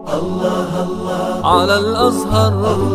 على الأزهر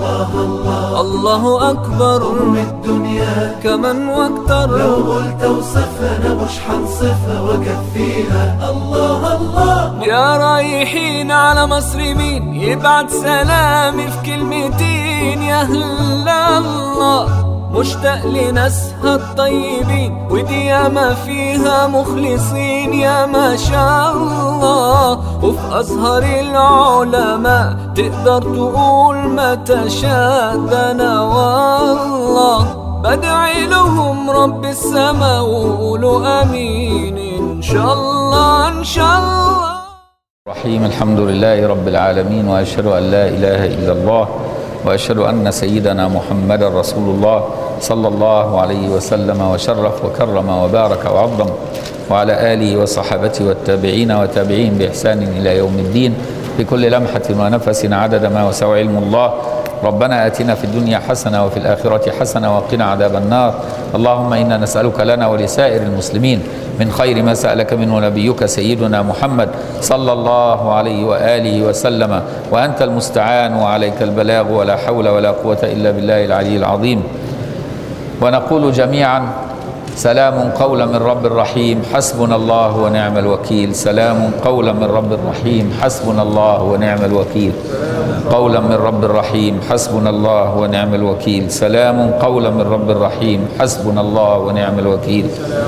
الله أكبر الدنيا كمن واكتر لو قلت وصفها انا مش حنصفها واكفيها الله الله يا رايحين على مصر مين يبعت سلامي في كلمتين يا هلا الله مشتاق لناسها الطيبين ودي ياما فيها مخلصين يا ما شاء الله وفي أزهر العلماء تقدر تقول ما تشاء ده أنا والله بدعي لهم رب السماء وقولوا امين ان شاء الله ان شاء الله الرحيم الحمد لله رب العالمين واشهد ان لا اله الا الله واشهد ان سيدنا محمدا رسول الله صلى الله عليه وسلم وشرف وكرم وبارك وعظم وعلى اله وصحبته والتابعين وتابعين باحسان الى يوم الدين بكل لمحه ونفس عدد ما وسع علم الله ربنا اتنا في الدنيا حسنه وفي الاخره حسنه وقنا عذاب النار اللهم انا نسالك لنا ولسائر المسلمين من خير ما سالك منه نبيك سيدنا محمد صلى الله عليه واله وسلم وانت المستعان وعليك البلاغ ولا حول ولا قوه الا بالله العلي العظيم ونقول جميعا سلام قولا من رب رحيم حسبنا الله ونعم الوكيل سلام قولا من رب رحيم حسبنا الله ونعم الوكيل قولا من رب رحيم حسبنا الله ونعم الوكيل سلام قولا من رب رحيم حسبنا الله ونعم الوكيل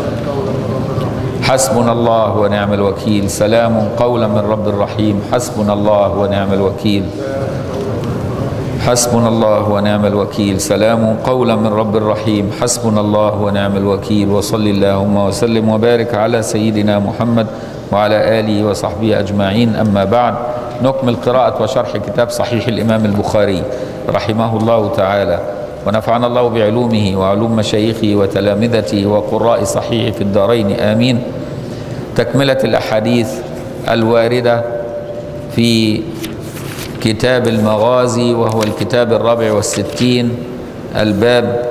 حسبنا الله ونعم الوكيل سلام قولا من رب رحيم حسبنا الله ونعم الوكيل حسبنا الله ونعم الوكيل سلام قولا من رب رحيم حسبنا الله ونعم الوكيل وصل اللهم وسلم وبارك على سيدنا محمد وعلى آله وصحبه أجمعين أما بعد نكمل قراءة وشرح كتاب صحيح الإمام البخاري رحمه الله تعالى ونفعنا الله بعلومه وعلوم مشايخه وتلامذته وقراء صحيح في الدارين آمين تكملة الأحاديث الواردة في كتاب المغازي وهو الكتاب الرابع والستين الباب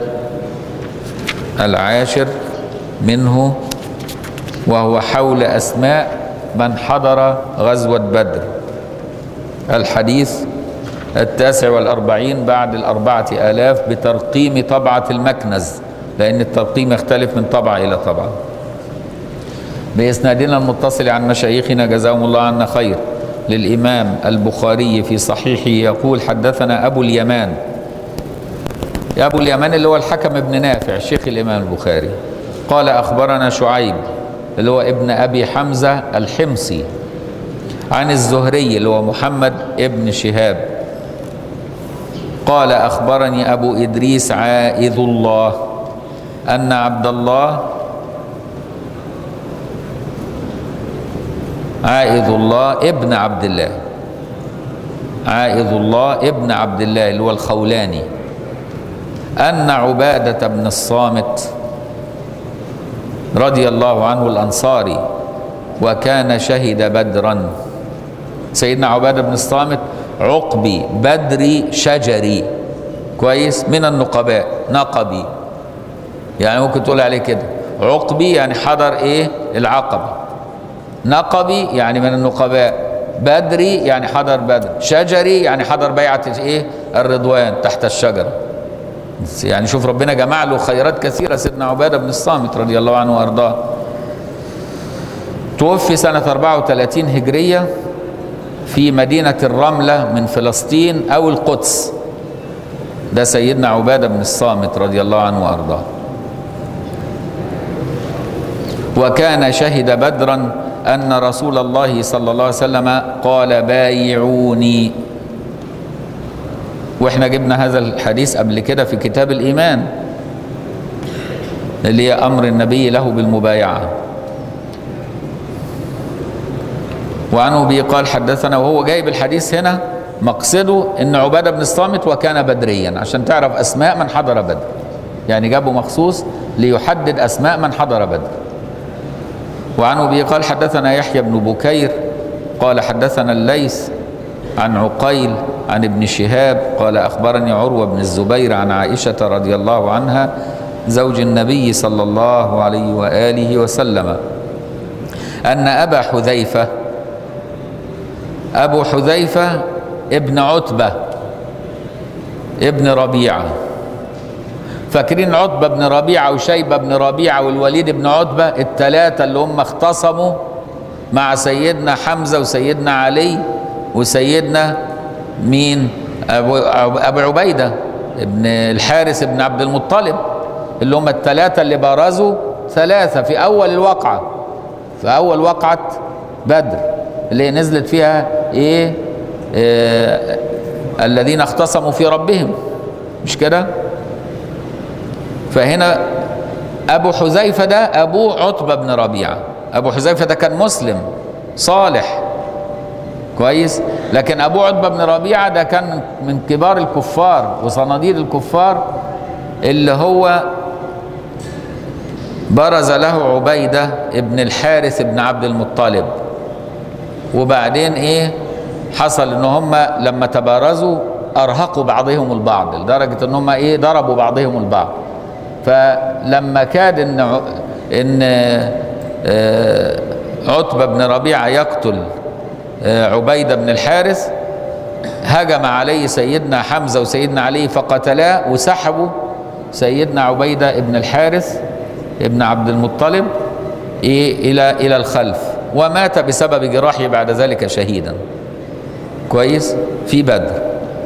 العاشر منه وهو حول أسماء من حضر غزوة بدر الحديث التاسع والأربعين بعد الأربعة آلاف بترقيم طبعة المكنز لأن الترقيم يختلف من طبعة إلى طبعة بإسنادنا المتصل عن مشايخنا جزاهم الله عنا خير للإمام البخاري في صحيحه يقول حدثنا أبو اليمان أبو اليمان اللي هو الحكم ابن نافع شيخ الإمام البخاري قال أخبرنا شعيب اللي هو ابن أبي حمزة الحمصي عن الزهري اللي هو محمد ابن شهاب قال أخبرني أبو إدريس عائذ الله أن عبد الله عائذ الله ابن عبد الله عائذ الله ابن عبد الله اللي هو الخولاني أن عبادة بن الصامت رضي الله عنه الأنصاري وكان شهد بدرا سيدنا عبادة بن الصامت عقبي بدري شجري كويس من النقباء نقبي يعني ممكن تقول عليه كده عقبي يعني حضر ايه العقبه نقبي يعني من النقباء بدري يعني حضر بدر شجري يعني حضر بيعة ايه الرضوان تحت الشجرة يعني شوف ربنا جمع له خيرات كثيرة سيدنا عبادة بن الصامت رضي الله عنه وارضاه توفي سنة 34 هجرية في مدينة الرملة من فلسطين أو القدس ده سيدنا عبادة بن الصامت رضي الله عنه وارضاه وكان شهد بدرا أن رسول الله صلى الله عليه وسلم قال بايعوني واحنا جبنا هذا الحديث قبل كده في كتاب الإيمان اللي هي أمر النبي له بالمبايعة وعنه به قال حدثنا وهو جايب الحديث هنا مقصده ان عباده بن الصامت وكان بدريا عشان تعرف اسماء من حضر بدر يعني جابه مخصوص ليحدد اسماء من حضر بدر وعن ابي قال حدثنا يحيى بن بكير قال حدثنا الليث عن عقيل عن ابن شهاب قال اخبرني عروه بن الزبير عن عائشه رضي الله عنها زوج النبي صلى الله عليه واله وسلم ان ابا حذيفه أبو حذيفة ابن عتبة ابن ربيعة فاكرين عتبة بن ربيعة وشيبة بن ربيعة والوليد بن عتبة الثلاثة اللي هم اختصموا مع سيدنا حمزة وسيدنا علي وسيدنا مين أبو, أبو عبيدة ابن الحارث بن عبد المطلب اللي هم الثلاثة اللي بارزوا ثلاثة في أول الوقعة في أول وقعة بدر اللي نزلت فيها إيه, إيه الذين اختصموا في ربهم مش كده فهنا أبو حذيفة ده أبوه عتبة بن ربيعة أبو حذيفة ده كان مسلم صالح كويس لكن أبو عتبة بن ربيعة ده كان من كبار الكفار وصناديد الكفار اللي هو برز له عبيدة ابن الحارث بن عبد المطلب وبعدين ايه حصل ان هم لما تبارزوا ارهقوا بعضهم البعض لدرجة ان هم ايه ضربوا بعضهم البعض فلما كاد ان ان عتبة بن ربيعة يقتل عبيدة بن الحارث هجم عليه سيدنا حمزة وسيدنا علي فقتلاه وسحبوا سيدنا عبيدة بن الحارث ابن عبد المطلب إيه إلى إلى الخلف ومات بسبب جراحه بعد ذلك شهيدا كويس في بدر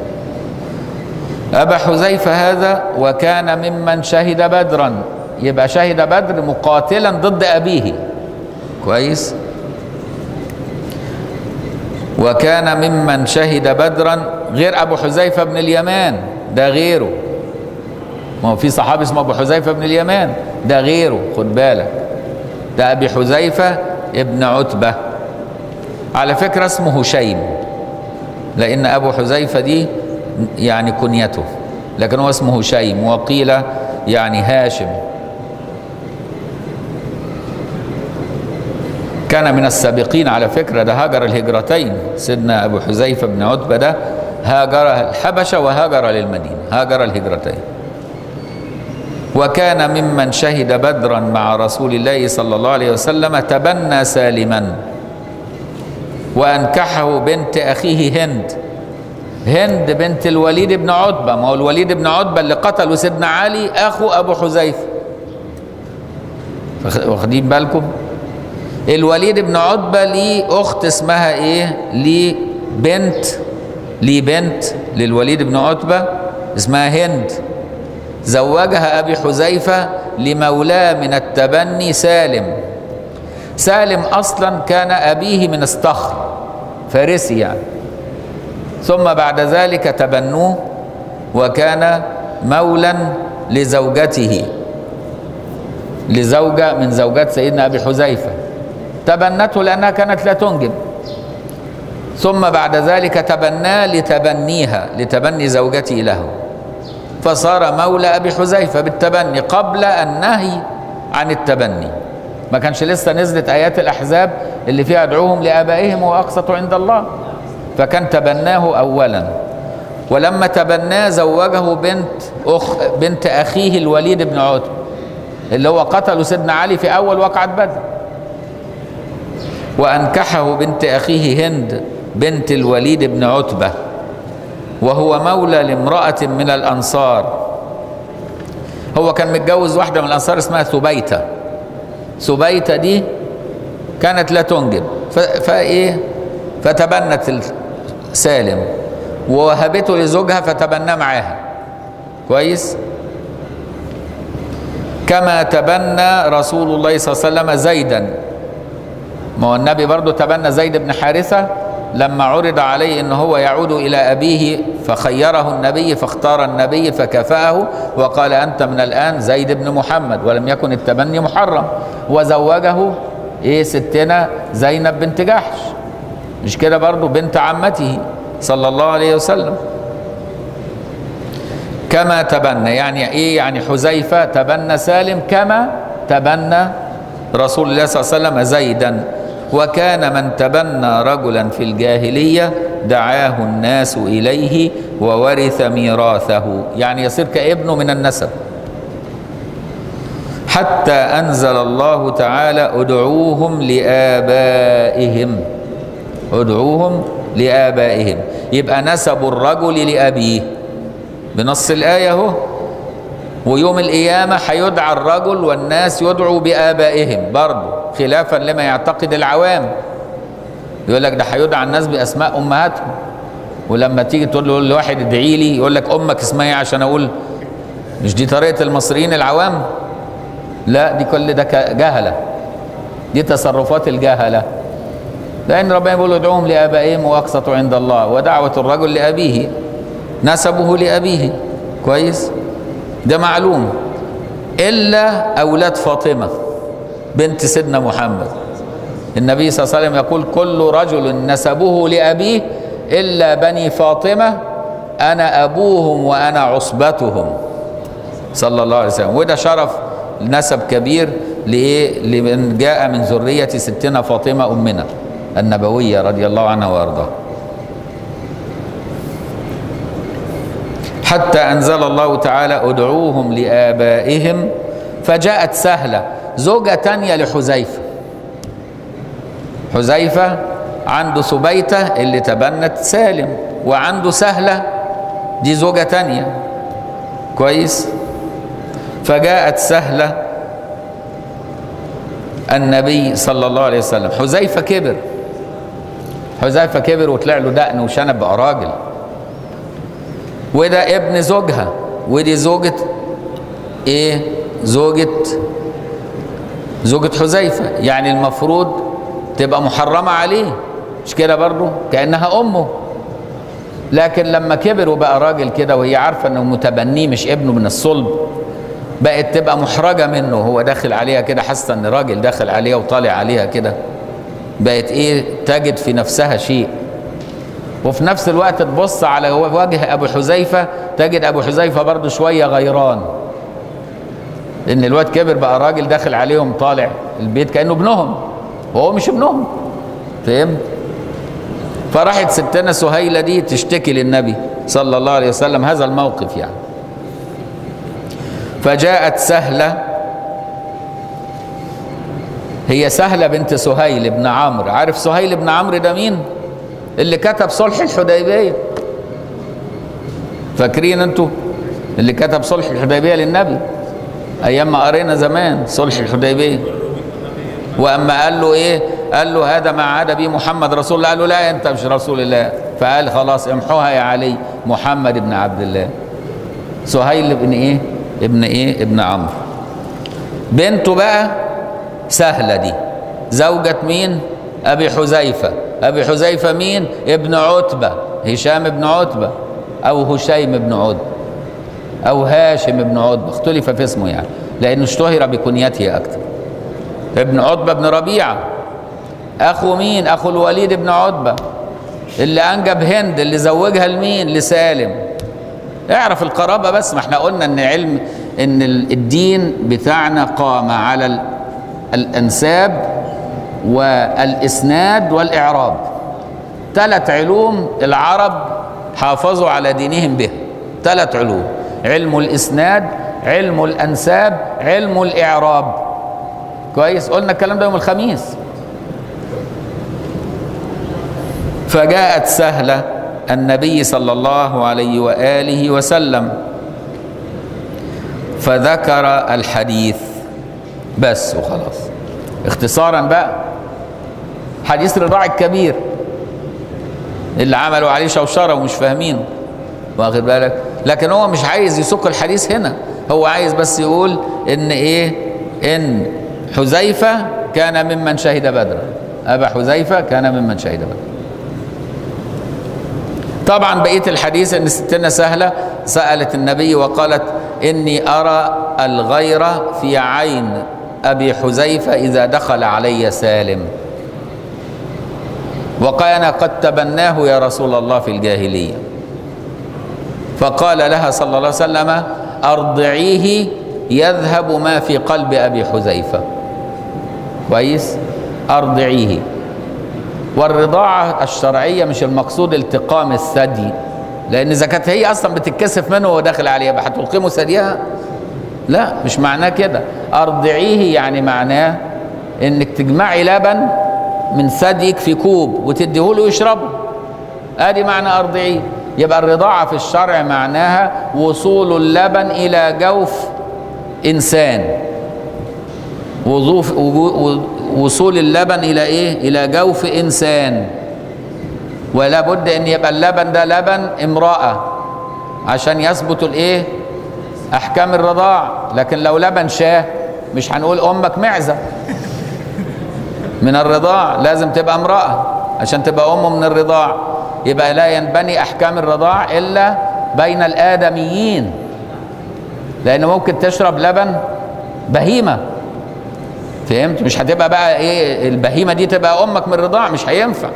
أبا حذيفة هذا وكان ممن شهد بدرا يبقى شهد بدر مقاتلا ضد أبيه كويس وكان ممن شهد بدرا غير أبو حذيفة بن اليمان ده غيره ما هو في صحابي اسمه أبو حذيفة بن اليمان ده غيره خد بالك ده أبي حذيفة ابن عتبة على فكرة اسمه هشيم لأن أبو حذيفة دي يعني كنيته لكن هو اسمه هشيم وقيل يعني هاشم كان من السابقين على فكرة ده هاجر الهجرتين سيدنا أبو حذيفة بن عتبة ده هاجر الحبشة وهاجر للمدينة هاجر الهجرتين وكان ممن شهد بدرا مع رسول الله صلى الله عليه وسلم تبنى سالما وأنكحه بنت أخيه هند هند بنت الوليد بن عتبة ما هو الوليد بن عتبة اللي قتله سيدنا علي أخو أبو حذيفة واخدين بالكم الوليد بن عتبة ليه أخت اسمها إيه ليه بنت ليه بنت للوليد بن عتبة اسمها هند زوجها أبي حذيفة لمولاه من التبني سالم سالم أصلا كان أبيه من استخر فارسي يعني ثم بعد ذلك تبنوه وكان مولا لزوجته لزوجة من زوجات سيدنا أبي حذيفة تبنته لأنها كانت لا تنجب ثم بعد ذلك تبناه لتبنيها لتبني زوجته له فصار مولى أبي حذيفة بالتبني قبل النهي عن التبني ما كانش لسه نزلت آيات الأحزاب اللي فيها ادعوهم لآبائهم وأقسطوا عند الله فكان تبناه أولا ولما تبناه زوجه بنت أخ بنت أخيه الوليد بن عتبة اللي هو قتله سيدنا علي في أول وقعة بدر وأنكحه بنت أخيه هند بنت الوليد بن عتبة وهو مولى لامرأة من الأنصار هو كان متجوز واحدة من الأنصار اسمها ثبيتة ثبيتة دي كانت لا تنجب فإيه فتبنت سالم ووهبته لزوجها فتبنى معاها كويس كما تبنى رسول الله صلى الله عليه وسلم زيدا ما هو النبي برضه تبنى زيد بن حارثة لما عرض عليه ان هو يعود الى ابيه فخيره النبي فاختار النبي فكفاه وقال انت من الان زيد بن محمد ولم يكن التبني محرم وزوجه ايه ستنا زينب بنت جحش مش كده برضه بنت عمته صلى الله عليه وسلم كما تبنى يعني ايه يعني حذيفه تبنى سالم كما تبنى رسول الله صلى الله عليه وسلم زيدا وكان من تبنى رجلا في الجاهليه دعاه الناس اليه وورث ميراثه يعني يصير كابنه من النسب حتى انزل الله تعالى ادعوهم لابائهم ادعوهم لآبائهم يبقى نسب الرجل لأبيه بنص الآية اهو ويوم القيامة هيدعى الرجل والناس يدعوا بآبائهم برضه خلافا لما يعتقد العوام يقول لك ده هيدعى الناس بأسماء أمهاتهم ولما تيجي تقول له لواحد ادعي لي يقول لك أمك اسمها ايه عشان أقول مش دي طريقة المصريين العوام لا دي كل ده ك- جهلة دي تصرفات الجهلة لأن ربنا بيقول ادعوهم لآبائهم وأقسطوا عند الله ودعوة الرجل لأبيه نسبه لأبيه كويس ده معلوم إلا أولاد فاطمة بنت سيدنا محمد النبي صلى الله عليه وسلم يقول كل رجل نسبه لأبيه إلا بني فاطمة أنا أبوهم وأنا عصبتهم صلى الله عليه وسلم وده شرف نسب كبير لإيه لمن جاء من ذرية ستنا فاطمة أمنا النبوية رضي الله عنها وأرضاها حتى أنزل الله تعالى ادعوهم لآبائهم فجاءت سهلة زوجة تانية لحذيفة حذيفة عنده سبيتة اللي تبنت سالم وعنده سهلة دي زوجة تانية كويس فجاءت سهلة النبي صلى الله عليه وسلم حذيفة كبر حذيفة كبر وطلع له دقن وشنب بقى راجل وده ابن زوجها ودي زوجة ايه زوجة زوجة حذيفة يعني المفروض تبقى محرمة عليه مش كده برضه كأنها أمه لكن لما كبر وبقى راجل كده وهي عارفة انه متبنيه مش ابنه من الصلب بقت تبقى محرجة منه هو داخل عليها كده حاسة ان راجل داخل عليها وطالع عليها كده بقت ايه تجد في نفسها شيء وفي نفس الوقت تبص على وجه ابو حذيفه تجد ابو حذيفه برضه شويه غيران ان الواد كبر بقى راجل داخل عليهم طالع البيت كانه ابنهم وهو مش ابنهم فهمت فراحت ستنا سهيله دي تشتكي للنبي صلى الله عليه وسلم هذا الموقف يعني فجاءت سهله هي سهله بنت سهيل بن عمرو عارف سهيل بن عمرو ده مين اللي كتب صلح الحديبيه فاكرين انتوا اللي كتب صلح الحديبيه للنبي ايام ما قرينا زمان صلح الحديبيه واما قال له ايه قال له هذا ما عاد به محمد رسول الله قال له لا انت مش رسول الله فقال خلاص امحوها يا علي محمد بن عبد الله سهيل بن ايه ابن ايه ابن عمرو بنته بقى سهله دي زوجة مين ابي حذيفه ابي حذيفه مين ابن عتبه هشام بن عتبه او هشيم بن عتبه او هاشم بن عتبه اختلف في اسمه يعني لانه اشتهر بكنيته اكثر ابن عتبه بن ربيعه اخو مين اخو الوليد بن عتبه اللي انجب هند اللي زوجها لمين لسالم اعرف القرابه بس ما احنا قلنا ان علم ان الدين بتاعنا قام على ال- الانساب والاسناد والاعراب ثلاث علوم العرب حافظوا على دينهم بها ثلاث علوم علم الاسناد علم الانساب علم الاعراب كويس قلنا الكلام ده يوم الخميس فجاءت سهله النبي صلى الله عليه واله وسلم فذكر الحديث بس وخلاص اختصارا بقى حديث الرضاع الكبير اللي عملوا عليه شوشره ومش فاهمينه واخد بالك لكن هو مش عايز يسوق الحديث هنا هو عايز بس يقول ان ايه ان حذيفه كان ممن شهد بدرا ابا حذيفه كان ممن شهد بدرا طبعا بقيه الحديث ان ستنا سهله سالت النبي وقالت اني ارى الغير في عين ابي حذيفه اذا دخل علي سالم وكان قد تبناه يا رسول الله في الجاهليه فقال لها صلى الله عليه وسلم ارضعيه يذهب ما في قلب ابي حذيفه كويس ارضعيه والرضاعه الشرعيه مش المقصود التقام الثدي لان اذا كانت هي اصلا بتتكسف منه وهو داخل عليها يبقى هتلقمه ثديها لا مش معناه كده ارضعيه يعني معناه انك تجمعي لبن من ثديك في كوب وتديه له يشربه ادي معنى ارضعيه يبقى الرضاعه في الشرع معناها وصول اللبن الى جوف انسان وظوف وجو- وصول اللبن الى ايه الى جوف انسان ولا بد ان يبقى اللبن ده لبن امراه عشان يثبت الايه احكام الرضاع لكن لو لبن شاه مش هنقول امك معزه من الرضاع لازم تبقى امراه عشان تبقى امه من الرضاع يبقى لا ينبني احكام الرضاع الا بين الادميين لان ممكن تشرب لبن بهيمه فهمت مش هتبقى بقى ايه البهيمه دي تبقى امك من الرضاع مش هينفع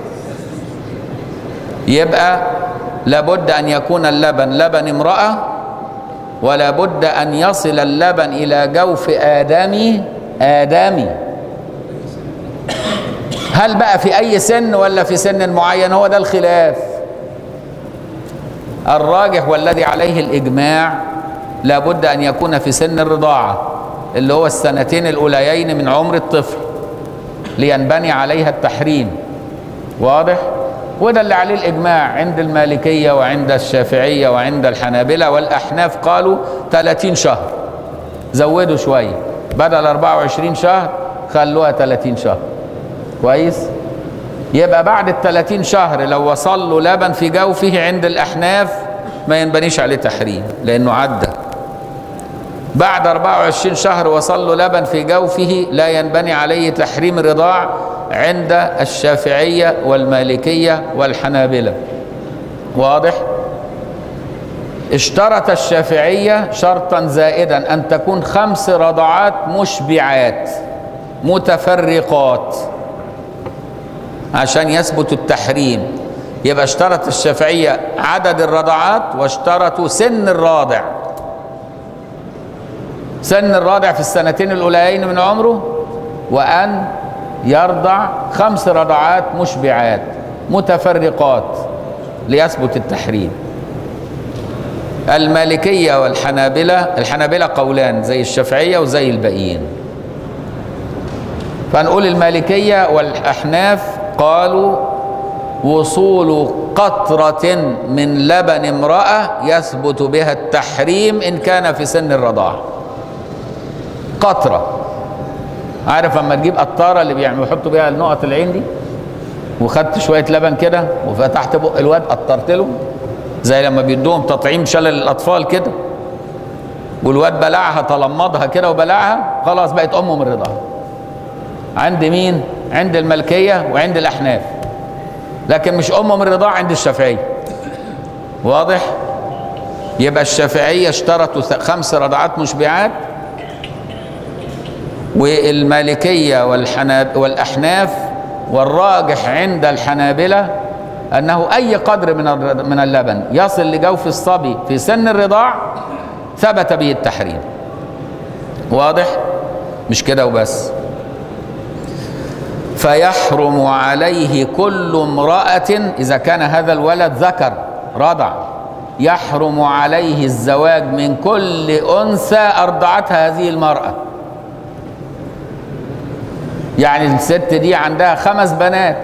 يبقى لابد ان يكون اللبن لبن امراه ولا بد ان يصل اللبن الى جوف ادمي ادمي هل بقى في اي سن ولا في سن معين هو ده الخلاف الراجح والذي عليه الاجماع لابد ان يكون في سن الرضاعه اللي هو السنتين الاوليين من عمر الطفل لينبني عليها التحريم واضح وده اللي عليه الاجماع عند المالكيه وعند الشافعيه وعند الحنابله والاحناف قالوا 30 شهر زودوا شويه بدل 24 شهر خلوها 30 شهر كويس يبقى بعد ال 30 شهر لو وصل له لبن في جوفه عند الاحناف ما ينبنيش عليه تحريم لانه عدى بعد 24 شهر وصل له لبن في جوفه لا ينبني عليه تحريم الرضاع عند الشافعيه والمالكيه والحنابله واضح اشترط الشافعيه شرطا زائدا ان تكون خمس رضعات مشبعات متفرقات عشان يثبت التحريم يبقى اشترط الشافعيه عدد الرضعات واشترطوا سن الراضع سن الراضع في السنتين الاوليين من عمره وان يرضع خمس رضعات مشبعات متفرقات ليثبت التحريم المالكية والحنابلة الحنابلة قولان زي الشافعية وزي الباقيين فنقول المالكية والأحناف قالوا وصول قطرة من لبن امرأة يثبت بها التحريم إن كان في سن الرضاعة قطرة عارف اما تجيب قطارة اللي بيعملوا يحطوا بيها النقط العين دي وخدت شوية لبن كده وفتحت بق الواد قطرت له زي لما بيدوهم تطعيم شلل الأطفال كده والواد بلعها تلمضها كده وبلعها خلاص بقت أمه من رضاها عند مين؟ عند الملكية وعند الأحناف لكن مش أمه من رضاعة عند الشافعية واضح؟ يبقى الشافعية اشترطوا خمس رضعات مشبعات والمالكية والحناب والأحناف والراجح عند الحنابلة أنه أي قدر من الر- من اللبن يصل لجوف الصبي في سن الرضاع ثبت به التحريم واضح مش كده وبس فيحرم عليه كل امرأة إذا كان هذا الولد ذكر رضع يحرم عليه الزواج من كل أنثى أرضعتها هذه المرأة يعني الست دي عندها خمس بنات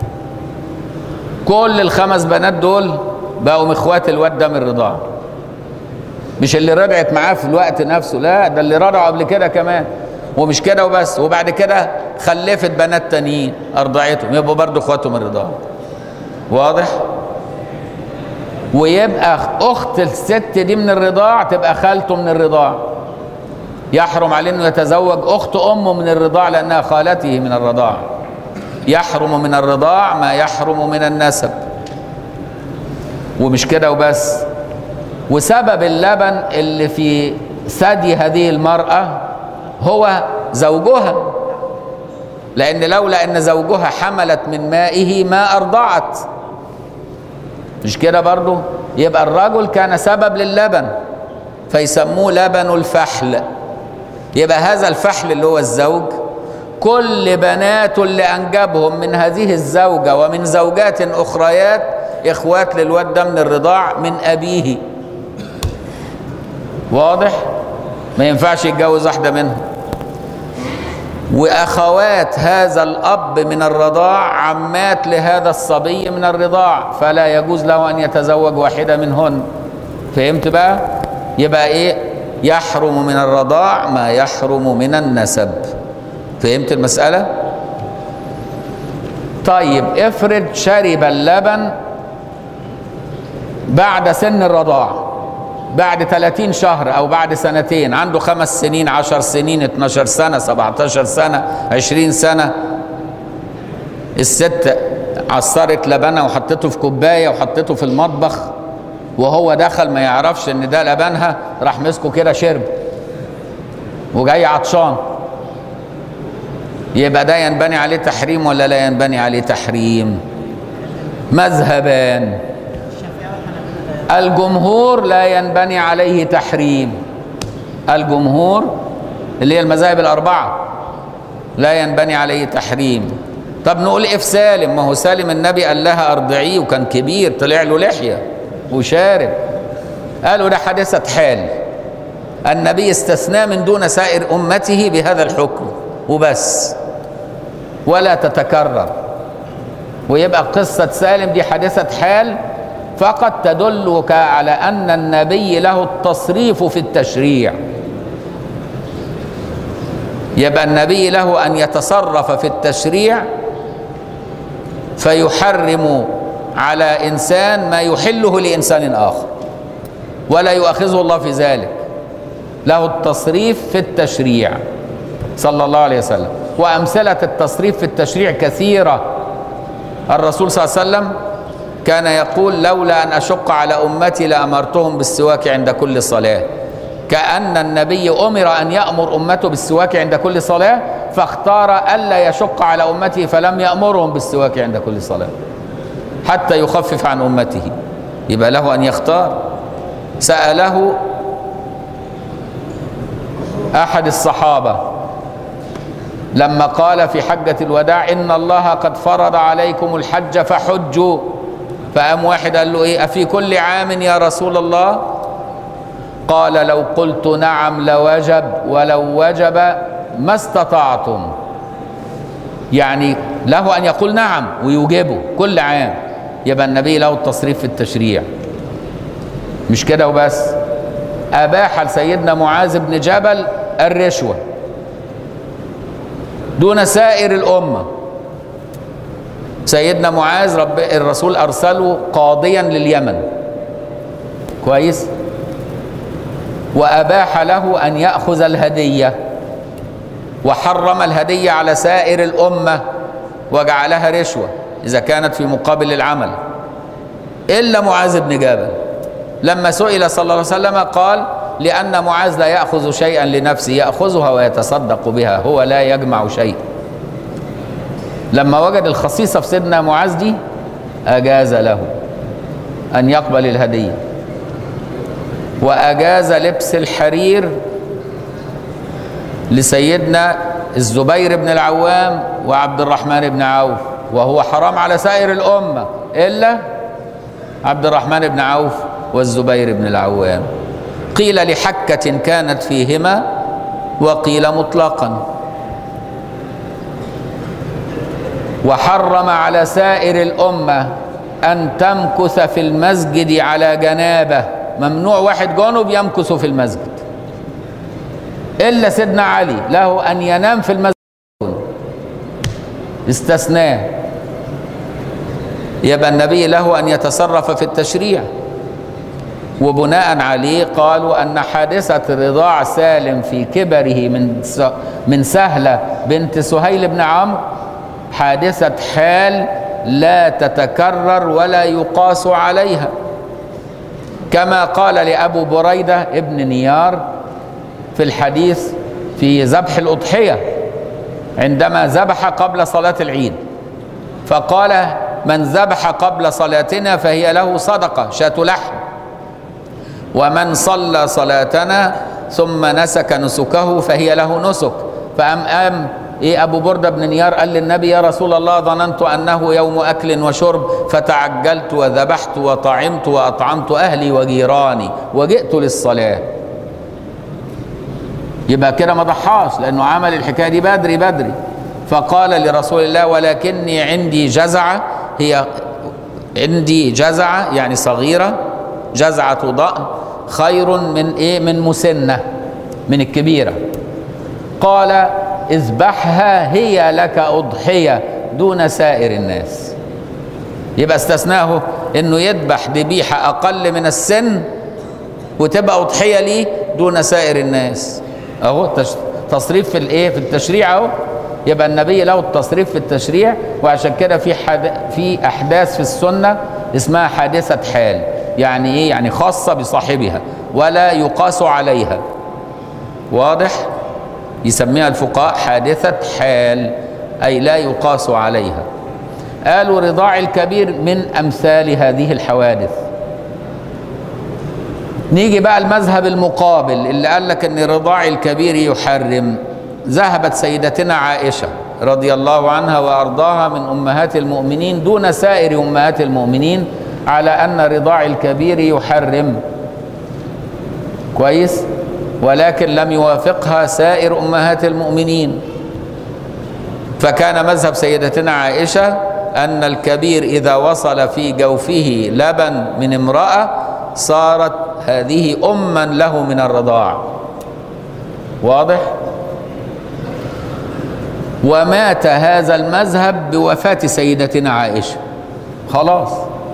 كل الخمس بنات دول بقوا اخوات الواد ده من الرضاعه مش اللي رضعت معاه في الوقت نفسه لا ده اللي رضعوا قبل كده كمان ومش كده وبس وبعد كده خلفت بنات تانيين ارضعتهم يبقوا برضه اخواته من الرضاعه واضح ويبقى اخت الست دي من الرضاع تبقى خالته من الرضاع يحرم عليه انه يتزوج اخت امه من الرضاع لانها خالته من الرضاع يحرم من الرضاع ما يحرم من النسب ومش كده وبس وسبب اللبن اللي في ثدي هذه المرأة هو زوجها لأن لولا أن زوجها حملت من مائه ما أرضعت مش كده برضو يبقى الرجل كان سبب للبن فيسموه لبن الفحل يبقى هذا الفحل اللي هو الزوج كل بنات اللي أنجبهم من هذه الزوجة ومن زوجات أخريات إخوات للواد ده من الرضاع من أبيه واضح ما ينفعش يتجوز واحدة منهم واخوات هذا الاب من الرضاع عمات لهذا الصبي من الرضاع فلا يجوز له ان يتزوج واحده منهن فهمت بقى يبقى ايه يحرم من الرضاع ما يحرم من النسب فهمت المساله طيب افرض شرب اللبن بعد سن الرضاعه بعد 30 شهر او بعد سنتين عنده خمس سنين عشر سنين 12 سنة 17 سنة 20 سنة الست عصرت لبنها وحطته في كوباية وحطته في المطبخ وهو دخل ما يعرفش ان ده لبنها راح مسكه كده شرب وجاي عطشان يبقى ده ينبني عليه تحريم ولا لا ينبني عليه تحريم مذهبان الجمهور لا ينبني عليه تحريم الجمهور اللي هي المذاهب الأربعة لا ينبني عليه تحريم طب نقول إيه في سالم ما هو سالم النبي قال لها أرضعيه وكان كبير طلع له لحية وشارب قالوا ده حادثة حال النبي استثنى من دون سائر أمته بهذا الحكم وبس ولا تتكرر ويبقى قصة سالم دي حادثة حال فقط تدلك على ان النبي له التصريف في التشريع يبقى النبي له ان يتصرف في التشريع فيحرم على انسان ما يحله لانسان اخر ولا يؤاخذه الله في ذلك له التصريف في التشريع صلى الله عليه وسلم وامثله التصريف في التشريع كثيره الرسول صلى الله عليه وسلم كان يقول لولا ان اشق على امتي لامرتهم بالسواك عند كل صلاه كان النبي امر ان يامر امته بالسواك عند كل صلاه فاختار الا يشق على امته فلم يامرهم بالسواك عند كل صلاه حتى يخفف عن امته يبقى له ان يختار ساله احد الصحابه لما قال في حجه الوداع ان الله قد فرض عليكم الحج فحجوا فقام واحد قال له ايه افي كل عام يا رسول الله قال لو قلت نعم لوجب ولو وجب ما استطعتم يعني له ان يقول نعم ويوجبه كل عام يبقى النبي له التصريف في التشريع مش كده وبس اباح لسيدنا معاذ بن جبل الرشوه دون سائر الامه سيدنا معاذ رب الرسول ارسله قاضيا لليمن كويس واباح له ان ياخذ الهديه وحرم الهديه على سائر الامه وجعلها رشوه اذا كانت في مقابل العمل الا معاذ بن جبل لما سئل صلى الله عليه وسلم قال لان معاذ لا ياخذ شيئا لنفسه ياخذها ويتصدق بها هو لا يجمع شيء لما وجد الخصيصة في سيدنا معاذ دي أجاز له أن يقبل الهدية وأجاز لبس الحرير لسيدنا الزبير بن العوام وعبد الرحمن بن عوف وهو حرام على سائر الأمة إلا عبد الرحمن بن عوف والزبير بن العوام قيل لحكة كانت فيهما وقيل مطلقا وحرم على سائر الأمة أن تمكث في المسجد على جنابه ممنوع واحد جنب يمكث في المسجد إلا سيدنا علي له أن ينام في المسجد استثناه يبقى النبي له أن يتصرف في التشريع وبناء عليه قالوا أن حادثة رضاع سالم في كبره من من سهلة بنت سهيل بن عمرو حادثة حال لا تتكرر ولا يقاس عليها كما قال لأبو بريدة ابن نيار في الحديث في ذبح الأضحية عندما ذبح قبل صلاة العيد فقال من ذبح قبل صلاتنا فهي له صدقة شاة لحم ومن صلى صلاتنا ثم نسك نسكه فهي له نسك فأم أم إيه أبو بردة بن نيار قال للنبي يا رسول الله ظننت أنه يوم أكل وشرب فتعجلت وذبحت وطعمت وأطعمت أهلي وجيراني وجئت للصلاة يبقى كده ما ضحاش لانه عمل الحكايه دي بدري بدري فقال لرسول الله ولكني عندي جزعه هي عندي جزعه يعني صغيره جزعه ضأن خير من ايه من مسنه من الكبيره قال اذبحها هي لك اضحيه دون سائر الناس يبقى استثناه انه يذبح ذبيحه اقل من السن وتبقى اضحيه ليه دون سائر الناس اهو تش- تصريف في الايه في التشريع اهو يبقى النبي له التصريف في التشريع وعشان كده في حد في احداث في السنه اسمها حادثه حال يعني ايه يعني خاصه بصاحبها ولا يقاس عليها واضح يسميها الفقهاء حادثه حال اي لا يقاس عليها قالوا رضاع الكبير من امثال هذه الحوادث نيجي بقى المذهب المقابل اللي قال لك ان رضاع الكبير يحرم ذهبت سيدتنا عائشه رضي الله عنها وارضاها من امهات المؤمنين دون سائر امهات المؤمنين على ان رضاع الكبير يحرم كويس ولكن لم يوافقها سائر امهات المؤمنين فكان مذهب سيدتنا عائشه ان الكبير اذا وصل في جوفه لبن من امراه صارت هذه اما له من الرضاع واضح ومات هذا المذهب بوفاه سيدتنا عائشه خلاص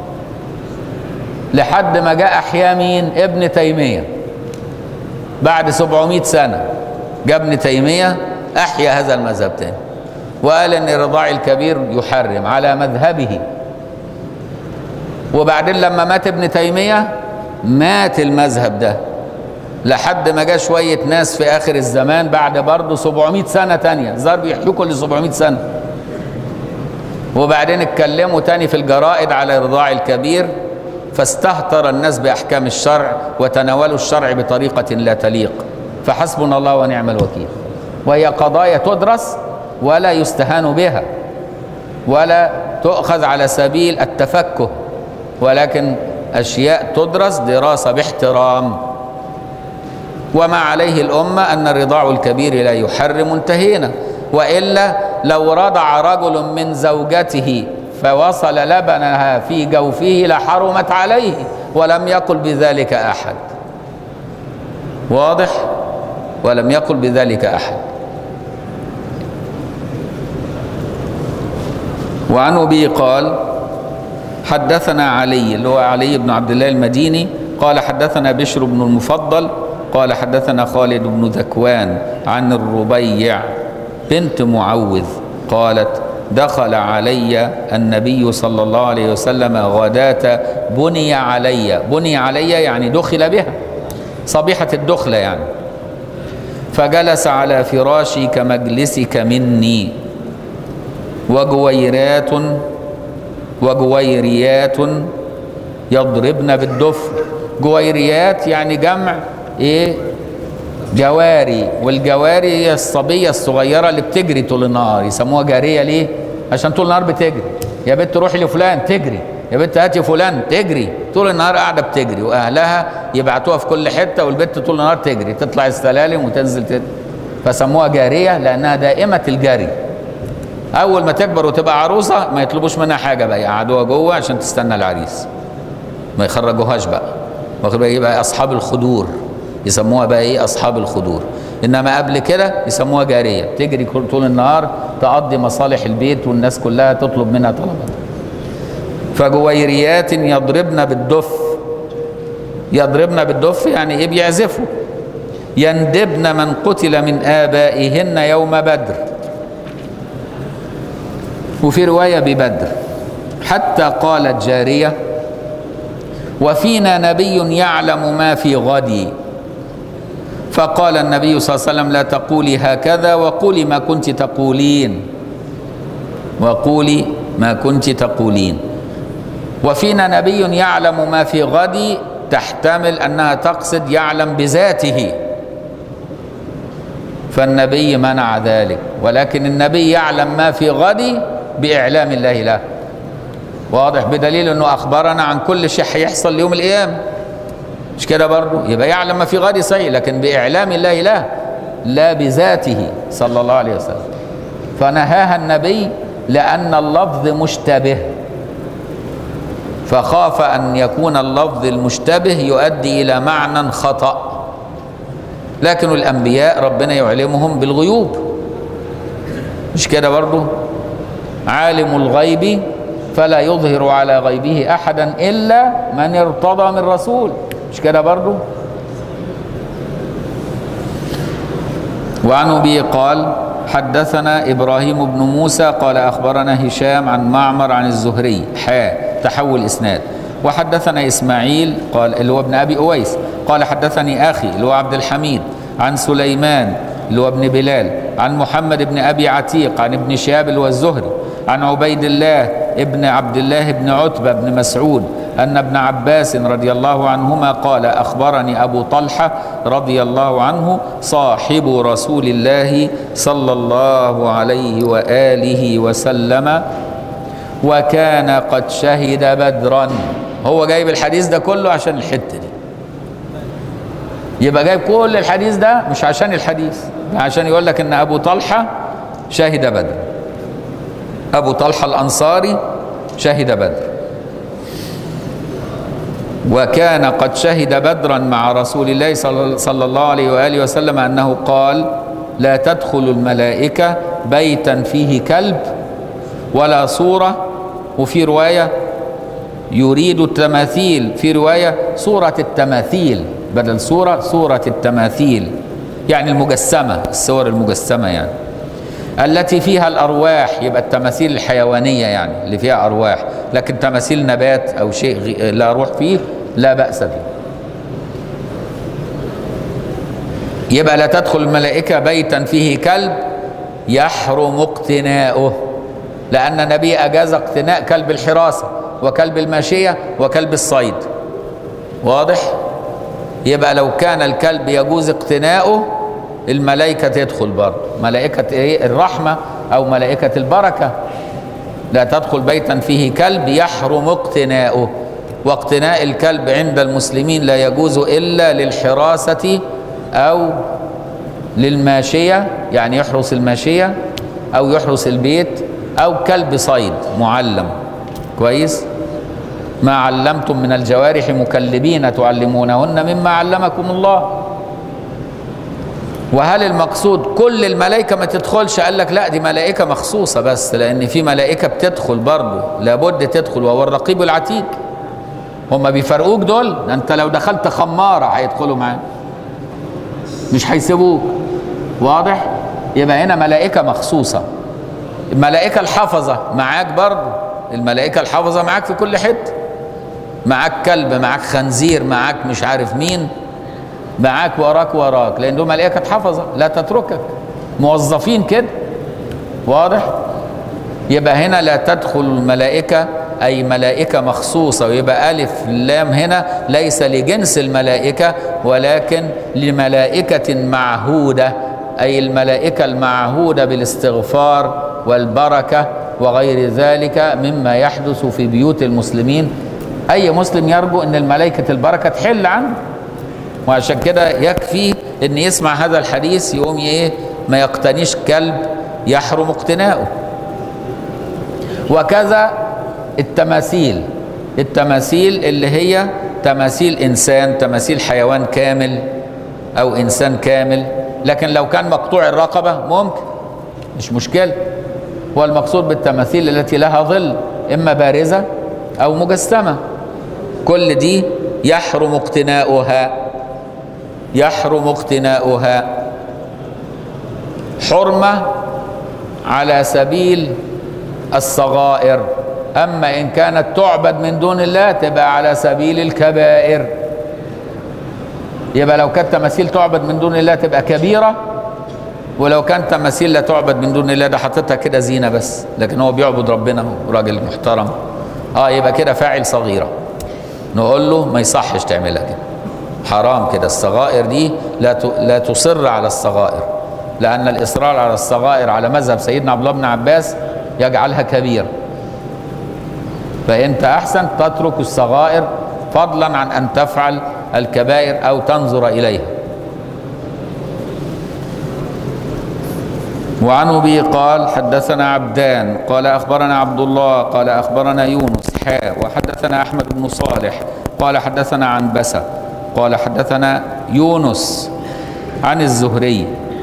لحد ما جاء احيا مين ابن تيميه بعد 700 سنه جاء ابن تيميه احيا هذا المذهب تاني وقال ان رضاع الكبير يحرم على مذهبه وبعدين لما مات ابن تيميه مات المذهب ده لحد ما جاء شويه ناس في اخر الزمان بعد برضه 700 سنه تانية ظهر بيحيوا كل 700 سنه وبعدين اتكلموا تاني في الجرائد على رضاع الكبير فاستهتر الناس باحكام الشرع وتناولوا الشرع بطريقه لا تليق فحسبنا الله ونعم الوكيل وهي قضايا تدرس ولا يستهان بها ولا تؤخذ على سبيل التفكه ولكن اشياء تدرس دراسه باحترام وما عليه الامه ان الرضاع الكبير لا يحرم انتهينا والا لو رضع رجل من زوجته فوصل لبنها في جوفه لحرمت عليه ولم يقل بذلك احد واضح ولم يقل بذلك احد وعن ابي قال حدثنا علي اللي هو علي بن عبد الله المديني قال حدثنا بشر بن المفضل قال حدثنا خالد بن ذكوان عن الربيع بنت معوذ قالت دخل علي النبي صلى الله عليه وسلم غداة بني علي بني علي يعني دخل بها صبيحة الدخلة يعني فجلس على فراشي كمجلسك مني وجويرات وجويريات يضربن بالدف جويريات يعني جمع ايه جواري والجواري هي الصبية الصغيرة اللي بتجري طول النهار يسموها جارية ليه؟ عشان طول النهار بتجري يا بنت روحي لفلان تجري يا بنت هاتي فلان تجري طول النهار قاعدة بتجري وأهلها يبعتوها في كل حتة والبنت طول النهار تجري تطلع السلالم وتنزل تجري فسموها جارية لأنها دائمة الجري أول ما تكبر وتبقى عروسة ما يطلبوش منها حاجة بقى يقعدوها جوه عشان تستنى العريس ما يخرجوهاش بقى واخد بالك يبقى أصحاب الخدور يسموها بقى ايه اصحاب الخدور انما قبل كده يسموها جاريه تجري كل- طول النهار تقضي مصالح البيت والناس كلها تطلب منها طلبات فجويريات يضربن بالدف يضربن بالدف يعني ايه بيعزفوا يندبن من قتل من ابائهن يوم بدر وفي روايه ببدر حتى قالت جاريه وفينا نبي يعلم ما في غدي فقال النبي صلى الله عليه وسلم لا تقولي هكذا وقولي ما كنت تقولين وقولي ما كنت تقولين وفينا نبي يعلم ما في غدي تحتمل انها تقصد يعلم بذاته فالنبي منع ذلك ولكن النبي يعلم ما في غدي باعلام الله له واضح بدليل انه اخبرنا عن كل شيء هيحصل يوم القيامه مش كده برضه يبقى يعلم ما في غد صحيح لكن باعلام الله له لا بذاته صلى الله عليه وسلم فنهاها النبي لأن اللفظ مشتبه فخاف أن يكون اللفظ المشتبه يؤدي إلى معنى خطأ لكن الأنبياء ربنا يعلمهم بالغيوب مش كده برضو عالم الغيب فلا يظهر على غيبه أحدا إلا من ارتضى من رسول مش كده برضو وعن أبي قال حدثنا إبراهيم بن موسى قال أخبرنا هشام عن معمر عن الزهري حاء تحول إسناد وحدثنا إسماعيل قال اللي هو ابن أبي أويس قال حدثني أخي اللي هو عبد الحميد عن سليمان اللي هو ابن بلال عن محمد بن أبي عتيق عن ابن شهاب اللي هو الزهري عن عبيد الله ابن عبد الله بن عتبة بن مسعود أن ابن عباس رضي الله عنهما قال أخبرني أبو طلحة رضي الله عنه صاحب رسول الله صلى الله عليه وآله وسلم وكان قد شهد بدرا هو جايب الحديث ده كله عشان الحتة دي يبقى جايب كل الحديث ده مش عشان الحديث ده عشان يقول لك ان ابو طلحة شهد بدر ابو طلحة الانصاري شهد بدر وكان قد شهد بدرا مع رسول الله صلى الله عليه واله وسلم انه قال لا تدخل الملائكه بيتا فيه كلب ولا صوره وفي روايه يريد التماثيل في روايه صوره التماثيل بدل صوره صوره التماثيل يعني المجسمه الصور المجسمه يعني التي فيها الارواح يبقى التماثيل الحيوانيه يعني اللي فيها ارواح لكن تماثيل نبات او شيء لا روح فيه لا باس به يبقى لا تدخل الملائكه بيتا فيه كلب يحرم اقتناؤه لان النبي اجاز اقتناء كلب الحراسه وكلب الماشيه وكلب الصيد واضح يبقى لو كان الكلب يجوز اقتناؤه الملائكة تدخل برضه ملائكة ايه الرحمة أو ملائكة البركة لا تدخل بيتا فيه كلب يحرم اقتناؤه واقتناء الكلب عند المسلمين لا يجوز إلا للحراسة أو للماشية يعني يحرس الماشية أو يحرس البيت أو كلب صيد معلم كويس ما علمتم من الجوارح مكلبين تعلمونهن مما علمكم الله وهل المقصود كل الملائكه ما تدخلش قال لك لا دي ملائكه مخصوصه بس لان في ملائكه بتدخل برضه لابد تدخل وهو الرقيب العتيد هم بيفرقوك دول ده انت لو دخلت خماره هيدخلوا معاك مش هيسيبوك واضح يبقى هنا ملائكه مخصوصه الملائكه الحفظه معاك برضه الملائكه الحفظه معاك في كل حته معاك كلب معاك خنزير معاك مش عارف مين معاك وراك وراك لان دول ملائكه حفظه لا تتركك موظفين كده واضح يبقى هنا لا تدخل الملائكه اي ملائكه مخصوصه ويبقى الف لام هنا ليس لجنس الملائكه ولكن لملائكه معهوده اي الملائكه المعهوده بالاستغفار والبركه وغير ذلك مما يحدث في بيوت المسلمين اي مسلم يرجو ان الملائكه البركه تحل عنه وعشان كده يكفي ان يسمع هذا الحديث يقوم ايه ما يقتنيش كلب يحرم اقتناؤه وكذا التماثيل التماثيل اللي هي تماثيل انسان تماثيل حيوان كامل او انسان كامل لكن لو كان مقطوع الرقبه ممكن مش مشكله هو المقصود بالتماثيل التي لها ظل اما بارزه او مجسمه كل دي يحرم اقتناؤها يحرم اقتناؤها حرمه على سبيل الصغائر اما ان كانت تعبد من دون الله تبقى على سبيل الكبائر يبقى لو كانت تماثيل تعبد من دون الله تبقى كبيره ولو كانت تماثيل لا تعبد من دون الله ده حاططها كده زينه بس لكن هو بيعبد ربنا هو راجل محترم اه يبقى كده فاعل صغيره نقول له ما يصحش تعملها كده حرام كده الصغائر دي لا لا تصر على الصغائر لان الاصرار على الصغائر على مذهب سيدنا عبد الله بن عباس يجعلها كبيره فانت احسن تترك الصغائر فضلا عن ان تفعل الكبائر او تنظر اليها وعن ابي قال حدثنا عبدان قال اخبرنا عبد الله قال اخبرنا يونس حاء وحدثنا احمد بن صالح قال حدثنا عن بسة قال حدثنا يونس عن الزهري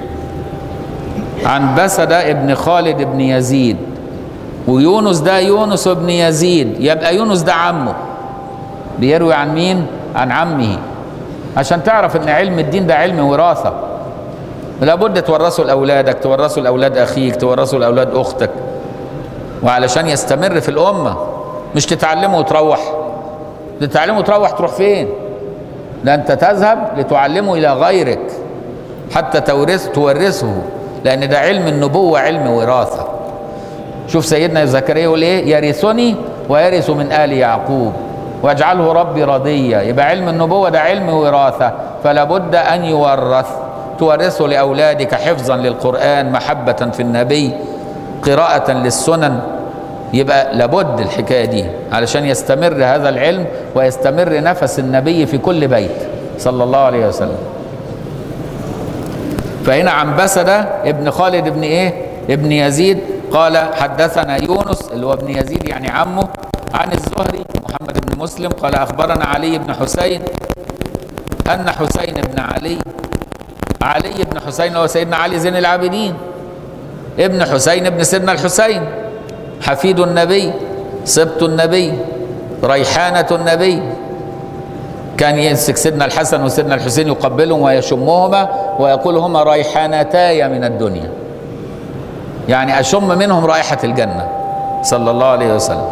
عن بسد ابن خالد بن يزيد ويونس ده يونس بن يزيد يبقى يونس ده عمه بيروي عن مين عن عمه عشان تعرف ان علم الدين ده علم وراثة لابد تورثه لأولادك تورثه لأولاد أخيك تورثه لأولاد أختك وعلشان يستمر في الأمة مش تتعلمه وتروح تتعلمه وتروح تروح فين ده أنت تذهب لتعلمه إلى غيرك حتى تورث تورثه لأن ده علم النبوة علم وراثة شوف سيدنا زكريا يقول إيه يرثني ويرث من آل يعقوب واجعله ربي رضيا يبقى علم النبوة ده علم وراثة فلا بد أن يورث تورثه لأولادك حفظا للقرآن محبة في النبي قراءة للسنن يبقى لابد الحكاية دي علشان يستمر هذا العلم ويستمر نفس النبي في كل بيت صلى الله عليه وسلم فهنا عن بسدة ابن خالد ابن ايه ابن يزيد قال حدثنا يونس اللي هو ابن يزيد يعني عمه عن الزهري محمد بن مسلم قال أخبرنا علي بن حسين أن حسين بن علي علي بن حسين هو سيدنا علي زين العابدين ابن حسين ابن سيدنا الحسين حفيد النبي سبط النبي ريحانة النبي كان يمسك سيدنا الحسن وسيدنا الحسين يقبلهم ويشمهما ويقول هما ريحانتاي من الدنيا يعني أشم منهم رائحة الجنة صلى الله عليه وسلم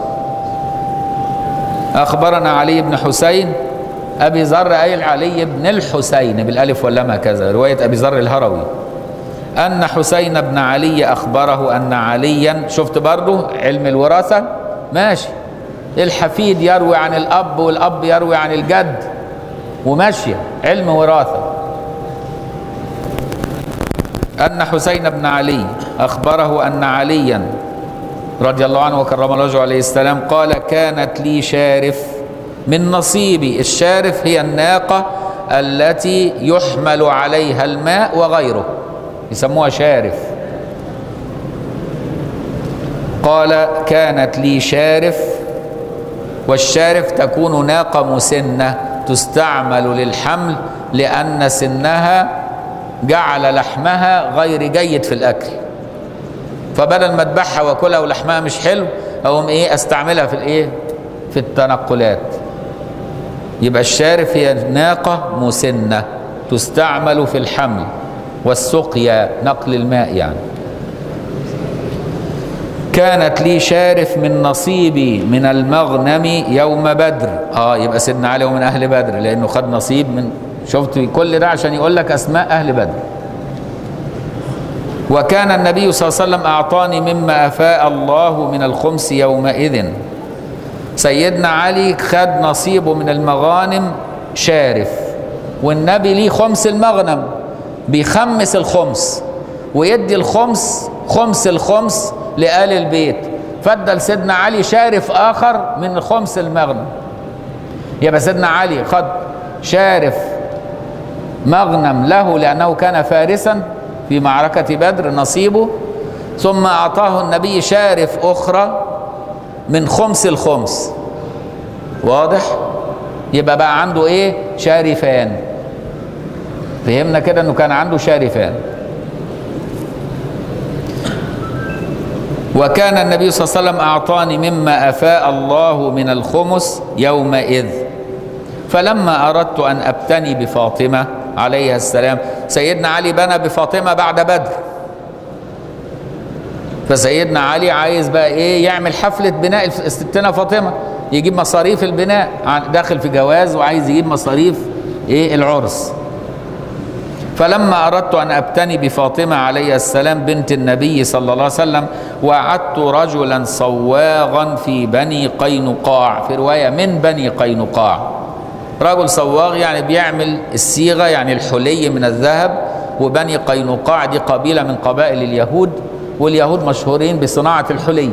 أخبرنا علي بن حسين أبي ذر أي علي بن الحسين بالألف واللام هكذا رواية أبي ذر الهروي أن حسين بن علي أخبره أن عليا شفت برضه علم الوراثة ماشي الحفيد يروي عن الأب والأب يروي عن الجد وماشية علم وراثة أن حسين بن علي أخبره أن عليا رضي الله عنه وكرم الله وجهه عليه السلام قال كانت لي شارف من نصيبي الشارف هي الناقة التي يحمل عليها الماء وغيره يسموها شارف قال كانت لي شارف والشارف تكون ناقة مسنة تستعمل للحمل لأن سنها جعل لحمها غير جيد في الأكل فبدل ما اذبحها واكلها ولحمها مش حلو اقوم ايه استعملها في الايه في التنقلات يبقى الشارف هي ناقة مسنة تستعمل في الحمل والسقيا نقل الماء يعني كانت لي شارف من نصيبي من المغنم يوم بدر اه يبقى سيدنا علي ومن اهل بدر لانه خد نصيب من شفت كل ده عشان يقول لك اسماء اهل بدر وكان النبي صلى الله عليه وسلم اعطاني مما افاء الله من الخمس يومئذ سيدنا علي خد نصيبه من المغانم شارف والنبي ليه خمس المغنم بيخمس الخمس ويدي الخمس خمس الخمس لآل البيت فادى لسيدنا علي شارف آخر من خمس المغنم يبقى سيدنا علي خد شارف مغنم له لأنه كان فارسا في معركة بدر نصيبه ثم أعطاه النبي شارف أخرى من خمس الخمس واضح يبقى بقى عنده ايه شارفان فهمنا كده انه كان عنده شارفان وكان النبي صلى الله عليه وسلم اعطاني مما افاء الله من الخمس يومئذ فلما اردت ان ابتني بفاطمه عليها السلام سيدنا علي بنى بفاطمه بعد بدر فسيدنا علي عايز بقى ايه يعمل حفله بناء ستنا فاطمه يجيب مصاريف البناء داخل في جواز وعايز يجيب مصاريف ايه العرس فلما اردت ان ابتني بفاطمه عليه السلام بنت النبي صلى الله عليه وسلم وعدت رجلا صواغا في بني قينقاع في روايه من بني قينقاع رجل صواغ يعني بيعمل الصيغه يعني الحلي من الذهب وبني قينقاع دي قبيله من قبائل اليهود واليهود مشهورين بصناعه الحلي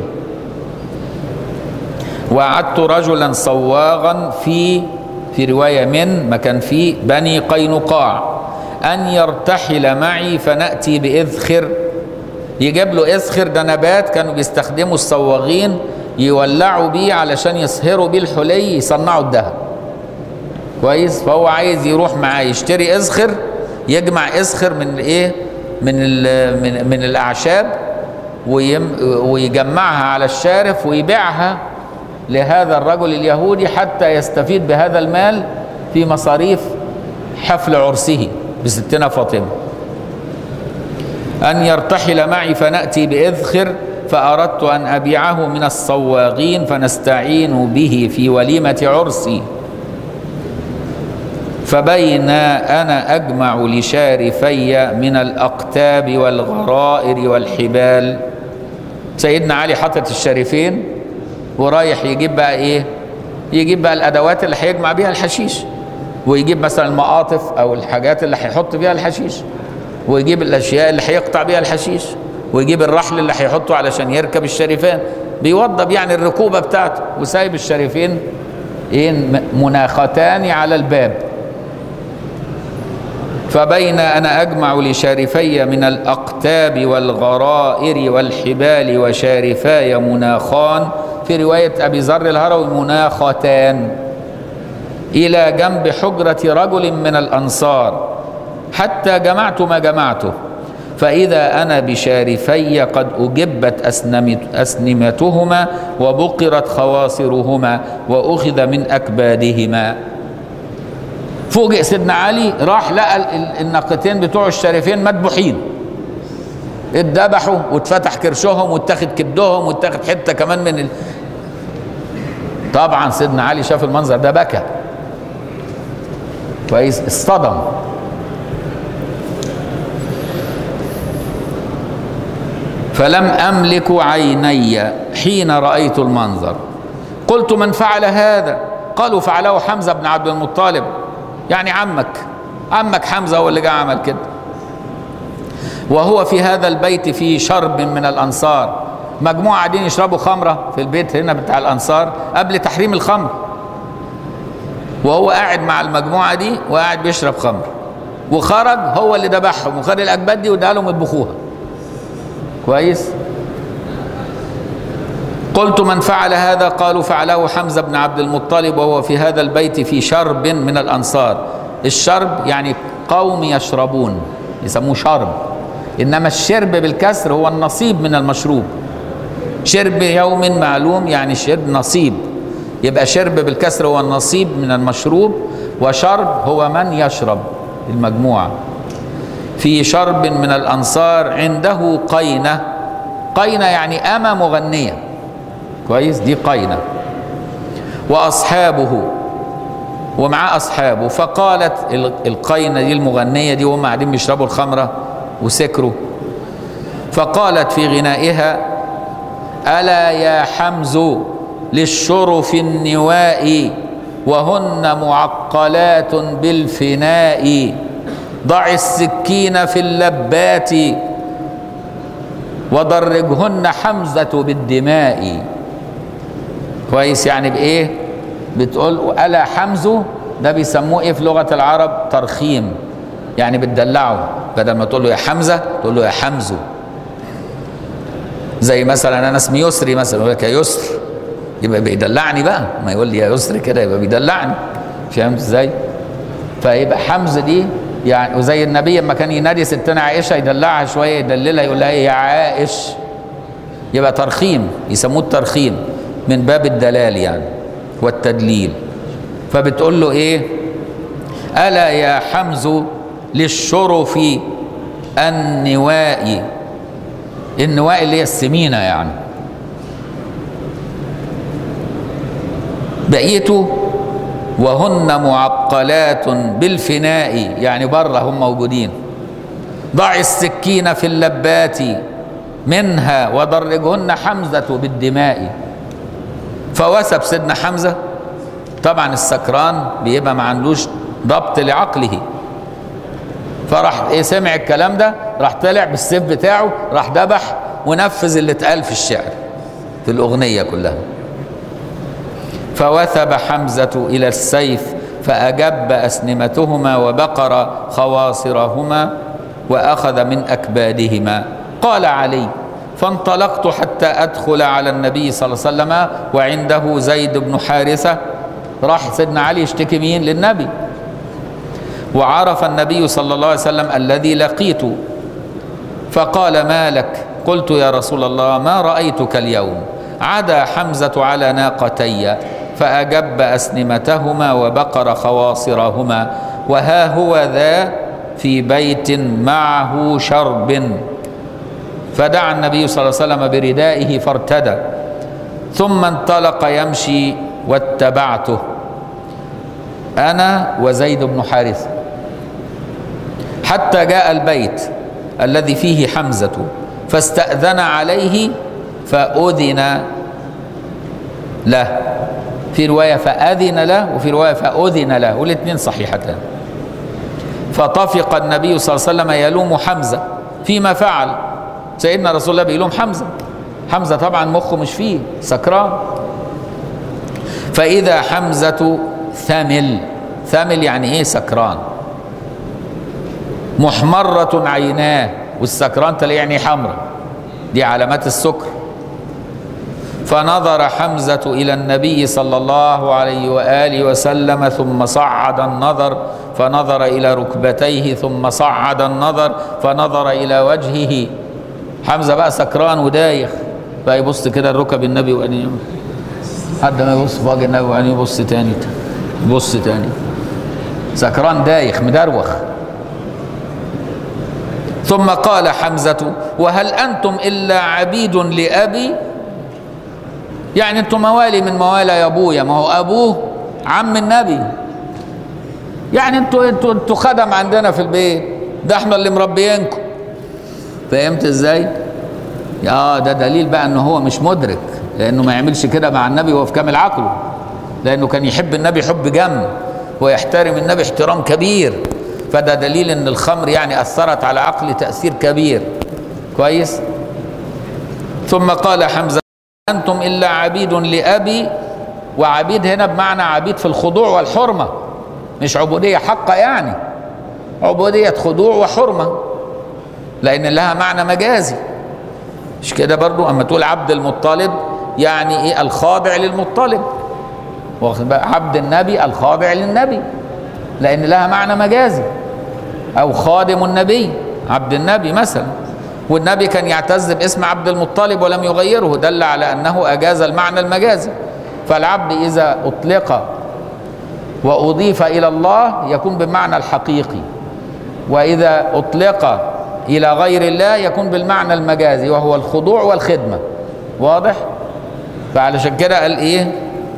وعدت رجلا صواغا في في روايه من مكان في بني قينقاع أن يرتحل معي فنأتي بإذخر يجيب له اسخر ده نبات كانوا بيستخدموا الصواغين يولعوا بيه علشان يصهروا بيه الحلي يصنعوا الذهب كويس فهو عايز يروح معاه يشتري اسخر يجمع اسخر من الايه من ال من, من الاعشاب ويم ويجمعها على الشارف ويبيعها لهذا الرجل اليهودي حتى يستفيد بهذا المال في مصاريف حفل عرسه بستنا فاطمه أن يرتحل معي فنأتي بإذخر فأردت أن أبيعه من الصواغين فنستعين به في وليمة عرسي فبين أنا أجمع لشارفي من الأقتاب والغرائر والحبال سيدنا علي حطت الشريفين ورايح يجيب بقى إيه يجيب بقى الأدوات اللي هيجمع بيها الحشيش ويجيب مثلا المقاطف أو الحاجات اللي هيحط بيها الحشيش ويجيب الاشياء اللي هيقطع بيها الحشيش ويجيب الرحل اللي هيحطه علشان يركب الشريفين بيوضب يعني الركوبه بتاعته وسايب الشريفين ايه مناختان على الباب فبين انا اجمع لشارفي من الاقتاب والغرائر والحبال وشارفاي مناخان في روايه ابي ذر الهروي مناختان الى جنب حجره رجل من الانصار حتى جمعت ما جمعته فإذا أنا بشارفي قد أجبت أسنمتهما وبقرت خواصرهما وأخذ من أكبادهما فوجئ سيدنا علي راح لقى الناقتين بتوع الشريفين مذبوحين اتذبحوا واتفتح كرشهم واتاخد كبدهم واتاخد حته كمان من ال... طبعا سيدنا علي شاف المنظر ده بكى كويس اصطدم فلم املك عيني حين رايت المنظر قلت من فعل هذا قالوا فعله حمزه بن عبد المطلب يعني عمك عمك حمزه هو اللي جه عمل كده وهو في هذا البيت في شرب من الانصار مجموعه قاعدين يشربوا خمره في البيت هنا بتاع الانصار قبل تحريم الخمر وهو قاعد مع المجموعه دي وقاعد بيشرب خمر وخرج هو اللي ذبحهم وخد الاكباد دي واداها لهم يطبخوها كويس قلت من فعل هذا قالوا فعله حمزة بن عبد المطلب وهو في هذا البيت في شرب من الأنصار الشرب يعني قوم يشربون يسموه شرب إنما الشرب بالكسر هو النصيب من المشروب شرب يوم معلوم يعني شرب نصيب يبقى شرب بالكسر هو النصيب من المشروب وشرب هو من يشرب المجموعه في شرب من الأنصار عنده قينة قينة يعني أما مغنية كويس دي قينة وأصحابه ومعاه أصحابه فقالت القينة دي المغنية دي وهم قاعدين بيشربوا الخمرة وسكروا فقالت في غنائها ألا يا حمز للشرف النواء وهن معقلات بالفناء ضع السكين في اللبات وضرجهن حمزة بالدماء كويس يعني بإيه بتقول ألا حمزه ده بيسموه إيه في لغة العرب ترخيم يعني بتدلعه بدل ما تقول له يا حمزة تقول له يا حمزه زي مثلا أنا اسمي يسري مثلا يقول لك يا يسر يبقى بيدلعني بقى ما يقول لي يا يسري كده يبقى بيدلعني فهمت ازاي؟ فيبقى حمزه دي يعني وزي النبي لما كان ينادي ستنا عائشه يدلعها شويه يدللها يقول لها ايه يا عائش يبقى ترخيم يسموه الترخيم من باب الدلال يعني والتدليل فبتقول له ايه الا يا حمز للشرف النواء النواء اللي هي السمينه يعني بقيته وهن معقلات بالفناء يعني بره هم موجودين ضع السكين في اللبات منها وضرجهن حمزة بالدماء فوسب سيدنا حمزة طبعا السكران بيبقى ما عندوش ضبط لعقله فراح ايه سمع الكلام ده راح طلع بالسيف بتاعه راح ذبح ونفذ اللي اتقال في الشعر في الاغنيه كلها فوثب حمزة إلى السيف فأجب أسنمتهما وبقر خواصرهما وأخذ من أكبادهما قال علي فانطلقت حتى أدخل على النبي صلى الله عليه وسلم وعنده زيد بن حارثة راح سيدنا علي يشتكي مين للنبي وعرف النبي صلى الله عليه وسلم الذي لقيته فقال ما لك قلت يا رسول الله ما رأيتك اليوم عدا حمزة على ناقتي فأجب أسنمتهما وبقر خواصرهما وها هو ذا في بيت معه شرب فدعا النبي صلى الله عليه وسلم بردائه فارتدى ثم انطلق يمشي واتبعته أنا وزيد بن حارثة حتى جاء البيت الذي فيه حمزة فاستأذن عليه فأذن له في رواية فأذن له وفي رواية فأذن له والاثنين صحيحتان فطفق النبي صلى الله عليه وسلم يلوم حمزة فيما فعل سيدنا رسول الله بيلوم حمزة حمزة طبعا مخه مش فيه سكران فإذا حمزة ثمل ثمل يعني ايه سكران محمرة عيناه والسكران تلاقيه يعني حمرة دي علامات السكر فنظر حمزة إلى النبي صلى الله عليه وآله وسلم ثم صعد النظر فنظر إلى ركبتيه ثم صعد النظر فنظر إلى وجهه حمزة بقى سكران ودايخ بقى يبص كده الركب النبي وأن حد ما يبص في وجه النبي وأن يبص تاني يبص تاني سكران دايخ مدروخ ثم قال حمزة وهل أنتم إلا عبيد لأبي يعني أنتم موالي من موالى يا أبويا ما هو أبوه عم النبي يعني أنتوا أنتوا أنتوا خدم عندنا في البيت ده احنا اللي مربيينكم فهمت ازاي؟ اه ده دليل بقى ان هو مش مدرك لانه ما يعملش كده مع النبي وهو في كامل عقله لانه كان يحب النبي حب جم ويحترم النبي احترام كبير فده دليل ان الخمر يعني اثرت على عقل تاثير كبير كويس ثم قال حمزه انتم الا عبيد لابي وعبيد هنا بمعنى عبيد في الخضوع والحرمه مش عبوديه حقه يعني عبوديه خضوع وحرمه لان لها معنى مجازي مش كده برضو اما تقول عبد المطلب يعني ايه الخاضع للمطلب واخد بقى عبد النبي الخاضع للنبي لان لها معنى مجازي او خادم النبي عبد النبي مثلا والنبي كان يعتز باسم عبد المطلب ولم يغيره دل على انه اجاز المعنى المجازي فالعبد اذا اطلق واضيف الى الله يكون بالمعنى الحقيقي واذا اطلق الى غير الله يكون بالمعنى المجازي وهو الخضوع والخدمه واضح فعلشان كده قال ايه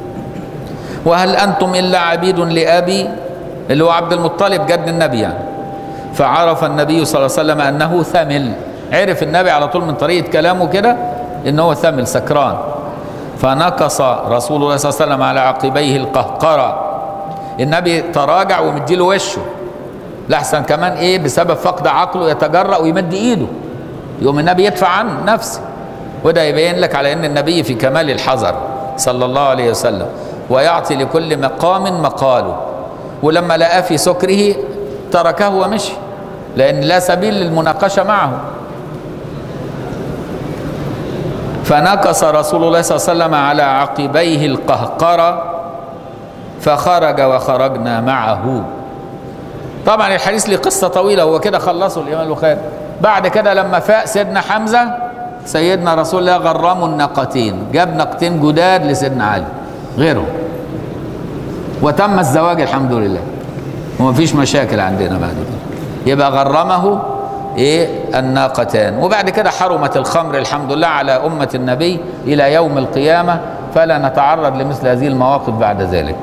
وهل انتم الا عبيد لابي اللي هو عبد المطلب جد النبي يعني فعرف النبي صلى الله عليه وسلم انه ثمل عرف النبي على طول من طريقه كلامه كده ان هو ثمل سكران فنكص رسول الله صلى الله عليه وسلم على عقبيه القهقرة النبي تراجع ومديله وشه لحسن كمان ايه بسبب فقد عقله يتجرأ ويمد ايده يقوم النبي يدفع عن نفسه وده يبين لك على ان النبي في كمال الحذر صلى الله عليه وسلم ويعطي لكل مقام مقاله ولما لقاه في سكره تركه ومشي لان لا سبيل للمناقشه معه فنكص رسول الله صلى الله عليه وسلم على عقبيه القهقرة فخرج وخرجنا معه طبعا الحديث له قصة طويلة هو كده خلصه الإمام البخاري بعد كده لما فاق سيدنا حمزة سيدنا رسول الله غرموا الناقتين جاب ناقتين جداد لسيدنا علي غيره وتم الزواج الحمد لله ومفيش مشاكل عندنا بعد كده يبقى غرمه ايه الناقتان وبعد كده حرمت الخمر الحمد لله على أمة النبي إلى يوم القيامة فلا نتعرض لمثل هذه المواقف بعد ذلك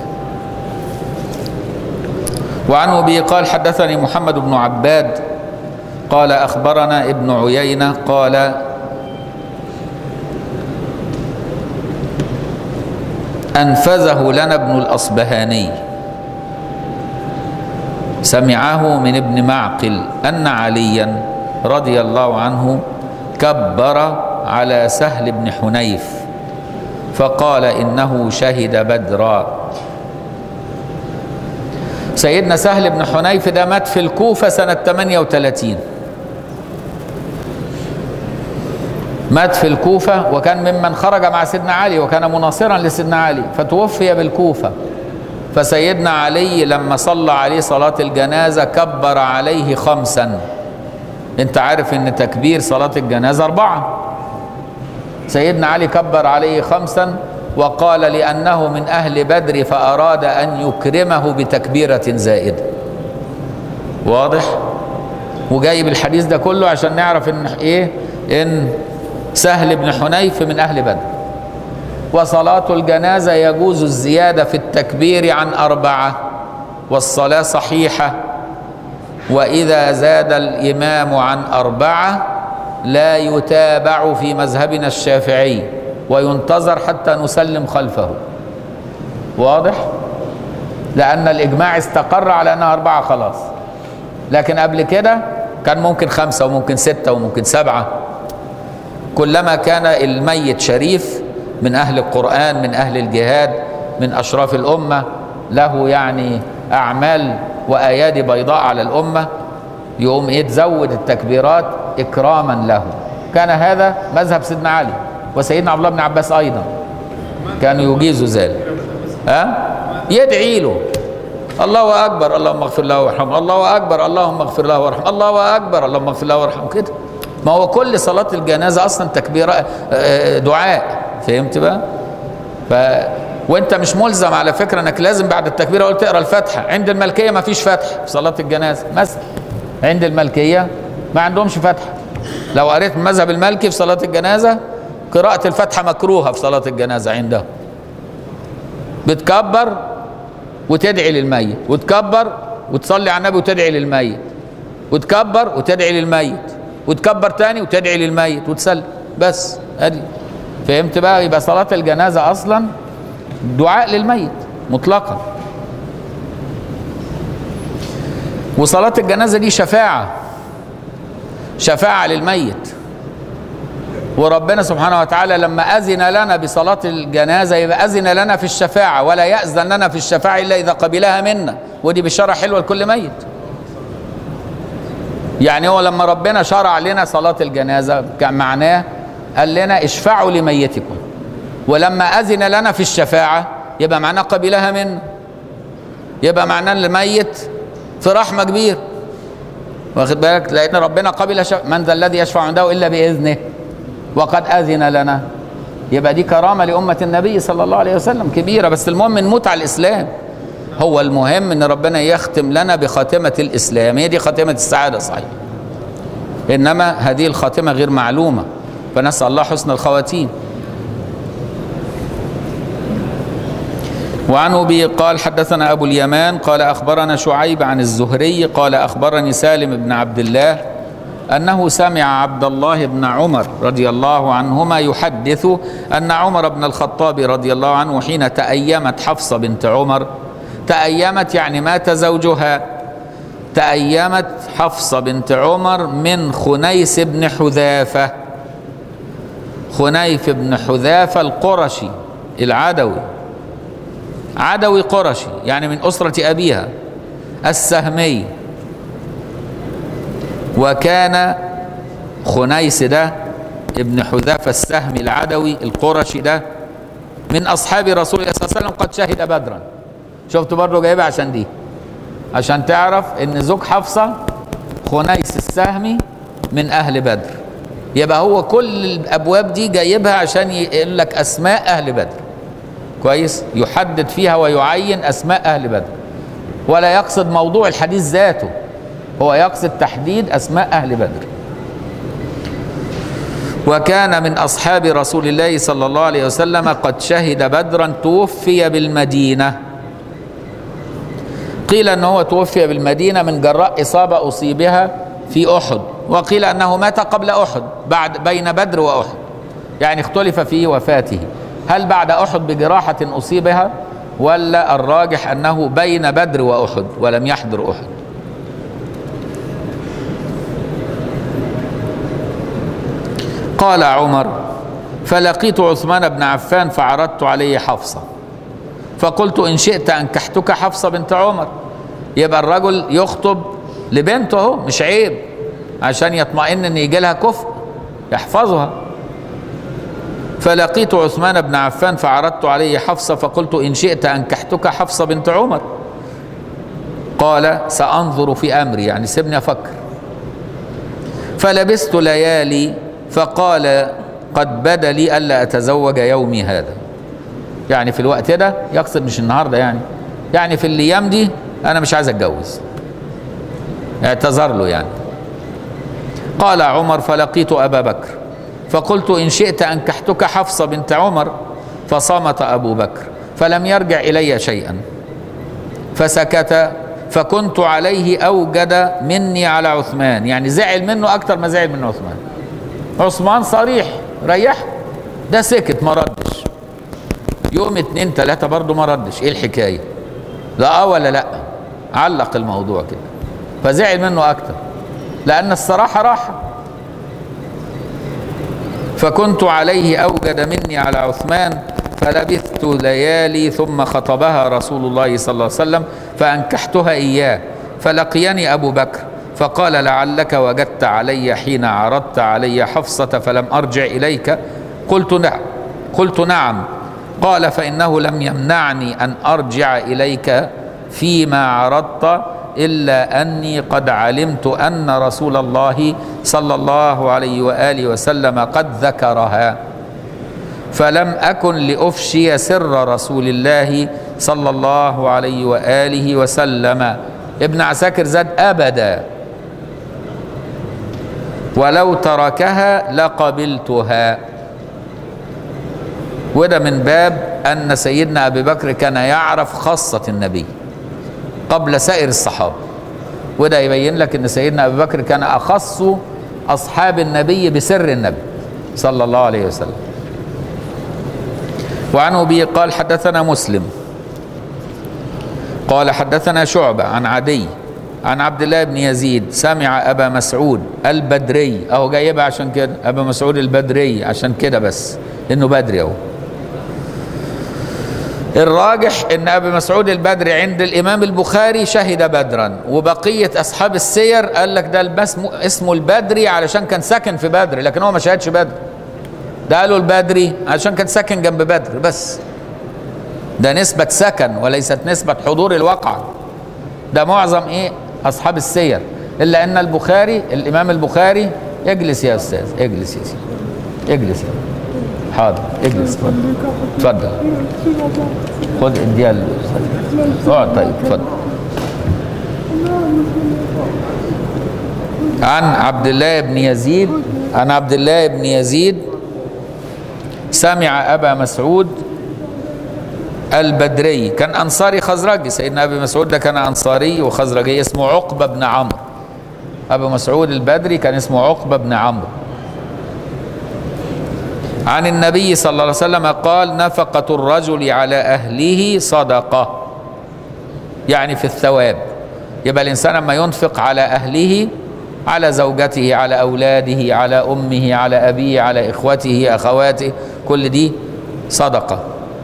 وعن أبي قال حدثني محمد بن عباد قال أخبرنا ابن عيينة قال أنفذه لنا ابن الأصبهاني سمعه من ابن معقل أن عليا رضي الله عنه كبر على سهل بن حنيف فقال إنه شهد بدرا سيدنا سهل بن حنيف ده مات في الكوفة سنة 38 مات في الكوفة وكان ممن خرج مع سيدنا علي وكان مناصرا لسيدنا علي فتوفي بالكوفة فسيدنا علي لما صلى عليه صلاة الجنازة كبر عليه خمسا انت عارف ان تكبير صلاة الجنازة اربعة سيدنا علي كبر عليه خمسا وقال لأنه من أهل بدر فأراد أن يكرمه بتكبيرة زائدة واضح وجايب الحديث ده كله عشان نعرف ان ايه ان سهل بن حنيف من أهل بدر وصلاة الجنازة يجوز الزيادة في التكبير عن أربعة والصلاة صحيحة وإذا زاد الإمام عن أربعة لا يتابع في مذهبنا الشافعي وينتظر حتى نسلم خلفه واضح؟ لأن الإجماع استقر على أنها أربعة خلاص لكن قبل كده كان ممكن خمسة وممكن ستة وممكن سبعة كلما كان الميت شريف من أهل القرآن من أهل الجهاد من أشراف الأمة له يعني أعمال وآيادي بيضاء على الأمة يقوم إيه تزود التكبيرات إكراما له كان هذا مذهب سيدنا علي وسيدنا عبد الله بن عباس أيضا كانوا يجيزوا ذلك ها يدعي له الله أكبر اللهم اغفر له وارحمه الله أكبر اللهم اغفر له وارحمه الله أكبر اللهم اغفر له وارحمه كده ما هو كل صلاة الجنازة أصلا تكبير دعاء فهمت بقى؟ ف وانت مش ملزم على فكره انك لازم بعد التكبيره قلت تقرا الفاتحه عند الملكيه ما فيش فتح في صلاه الجنازه مثلا عند الملكيه ما عندهمش فتح لو قريت المذهب المالكي في صلاه الجنازه قراءه الفاتحه مكروهه في صلاه الجنازه عندهم بتكبر وتدعي للميت وتكبر وتصلي على النبي وتدعي للميت وتكبر وتدعي للميت وتكبر تاني وتدعي للميت وتسلم بس ادي فهمت بقى يبقى صلاه الجنازه اصلا دعاء للميت مطلقا وصلاة الجنازة دي شفاعة شفاعة للميت وربنا سبحانه وتعالى لما أذن لنا بصلاة الجنازة يبقى أذن لنا في الشفاعة ولا يأذن لنا في الشفاعة إلا إذا قبلها منا ودي بشارة حلوة لكل ميت يعني هو لما ربنا شرع لنا صلاة الجنازة كان معناه قال لنا اشفعوا لميتكم ولما أذن لنا في الشفاعة يبقى معناه قبلها منا يبقى معناه الميت في رحمة كبير واخد بالك لأن ربنا قبل شف... من ذا الذي يشفع عنده إلا بإذنه وقد أذن لنا يبقى دي كرامة لأمة النبي صلى الله عليه وسلم كبيرة بس المهم نموت على الإسلام هو المهم ان ربنا يختم لنا بخاتمة الإسلام هي دي خاتمة السعادة صحيح إنما هذه الخاتمة غير معلومة فنسأل الله حسن الخواتيم وعن أبي قال حدثنا أبو اليمان قال أخبرنا شعيب عن الزهري قال أخبرني سالم بن عبد الله أنه سمع عبد الله بن عمر رضي الله عنهما يحدث أن عمر بن الخطاب رضي الله عنه حين تأيمت حفصة بنت عمر تأيمت يعني مات زوجها تأيمت حفصة بنت عمر من خنيس بن حذافة خنيف بن حذافة القرشي العدوي عدوي قرشي يعني من أسرة أبيها السهمي وكان خنيس ده ابن حذافة السهمي العدوي القرشي ده من أصحاب رسول الله صلى الله عليه وسلم قد شهد بدرا شفت برضه جايبها عشان دي عشان تعرف ان زوج حفصة خنيس السهمي من أهل بدر يبقى هو كل الأبواب دي جايبها عشان يقول لك أسماء أهل بدر كويس يحدد فيها ويعين أسماء أهل بدر ولا يقصد موضوع الحديث ذاته هو يقصد تحديد أسماء أهل بدر وكان من أصحاب رسول الله صلى الله عليه وسلم قد شهد بدرا توفي بالمدينة قيل أنه توفي بالمدينة من جراء إصابة أصيبها في أحد وقيل أنه مات قبل أحد بعد بين بدر وأحد يعني اختلف في وفاته هل بعد أحد بجراحة أصيبها ولا الراجح أنه بين بدر وأحد ولم يحضر أحد قال عمر فلقيت عثمان بن عفان فعرضت عليه حفصة فقلت إن شئت أنكحتك حفصة بنت عمر يبقى الرجل يخطب لبنته اهو مش عيب عشان يطمئن ان يجي لها كفء يحفظها فلقيت عثمان بن عفان فعرضت عليه حفصة فقلت إن شئت أنكحتك حفصة بنت عمر قال سأنظر في أمري يعني سيبني أفكر فلبست ليالي فقال قد بدا لي ألا أتزوج يومي هذا يعني في الوقت ده يقصد مش النهارده يعني يعني في الايام دي انا مش عايز اتجوز اعتذر له يعني قال عمر فلقيت ابا بكر فقلت ان شئت انكحتك حفصه بنت عمر فصمت ابو بكر فلم يرجع الي شيئا فسكت فكنت عليه اوجد مني على عثمان يعني زعل منه اكتر ما زعل من عثمان عثمان صريح ريح ده سكت ما ردش يوم اتنين تلاتة برضه ما ردش ايه الحكاية لا اه ولا لا علق الموضوع كده فزعل منه اكتر لان الصراحة راحة فكنت عليه اوجد مني على عثمان فلبثت ليالي ثم خطبها رسول الله صلى الله عليه وسلم فانكحتها اياه فلقيني ابو بكر فقال لعلك وجدت علي حين عرضت علي حفصة فلم ارجع اليك قلت نعم قلت نعم قال فإنه لم يمنعني أن أرجع إليك فيما عرضت إلا أني قد علمت أن رسول الله صلى الله عليه وآله وسلم قد ذكرها فلم أكن لأفشي سر رسول الله صلى الله عليه وآله وسلم ابن عساكر زاد أبدا ولو تركها لقبلتها وده من باب أن سيدنا أبي بكر كان يعرف خاصة النبي قبل سائر الصحابة وده يبين لك أن سيدنا أبي بكر كان أخص أصحاب النبي بسر النبي صلى الله عليه وسلم وعن أبي قال حدثنا مسلم قال حدثنا شعبة عن عدي عن عبد الله بن يزيد سمع أبا مسعود البدري أهو جايبها عشان كده أبا مسعود البدري عشان كده بس إنه بدري أهو الراجح ان ابي مسعود البدري عند الامام البخاري شهد بدرا وبقيه اصحاب السير قال لك ده اسمه البدري علشان كان ساكن في بدر لكن هو ما شهدش بدر ده قالوا البدري علشان كان ساكن جنب بدر بس ده نسبة سكن وليست نسبة حضور الواقع ده معظم ايه اصحاب السير الا ان البخاري الامام البخاري اجلس يا استاذ اجلس يا سيدي اجلس يا حاضر اجلس اتفضل خد اديها اقعد طيب اتفضل عن عبد الله بن يزيد عن عبد الله بن يزيد سمع ابا مسعود البدري كان انصاري خزرجي سيدنا ابي مسعود ده كان انصاري وخزرجي اسمه عقبه بن عمرو ابو مسعود البدري كان اسمه عقبه بن عمرو عن النبي صلى الله عليه وسلم قال نفقة الرجل على أهله صدقة يعني في الثواب يبقى الإنسان لما ينفق على أهله على زوجته على أولاده على أمه على أبيه على إخوته أخواته كل دي صدقة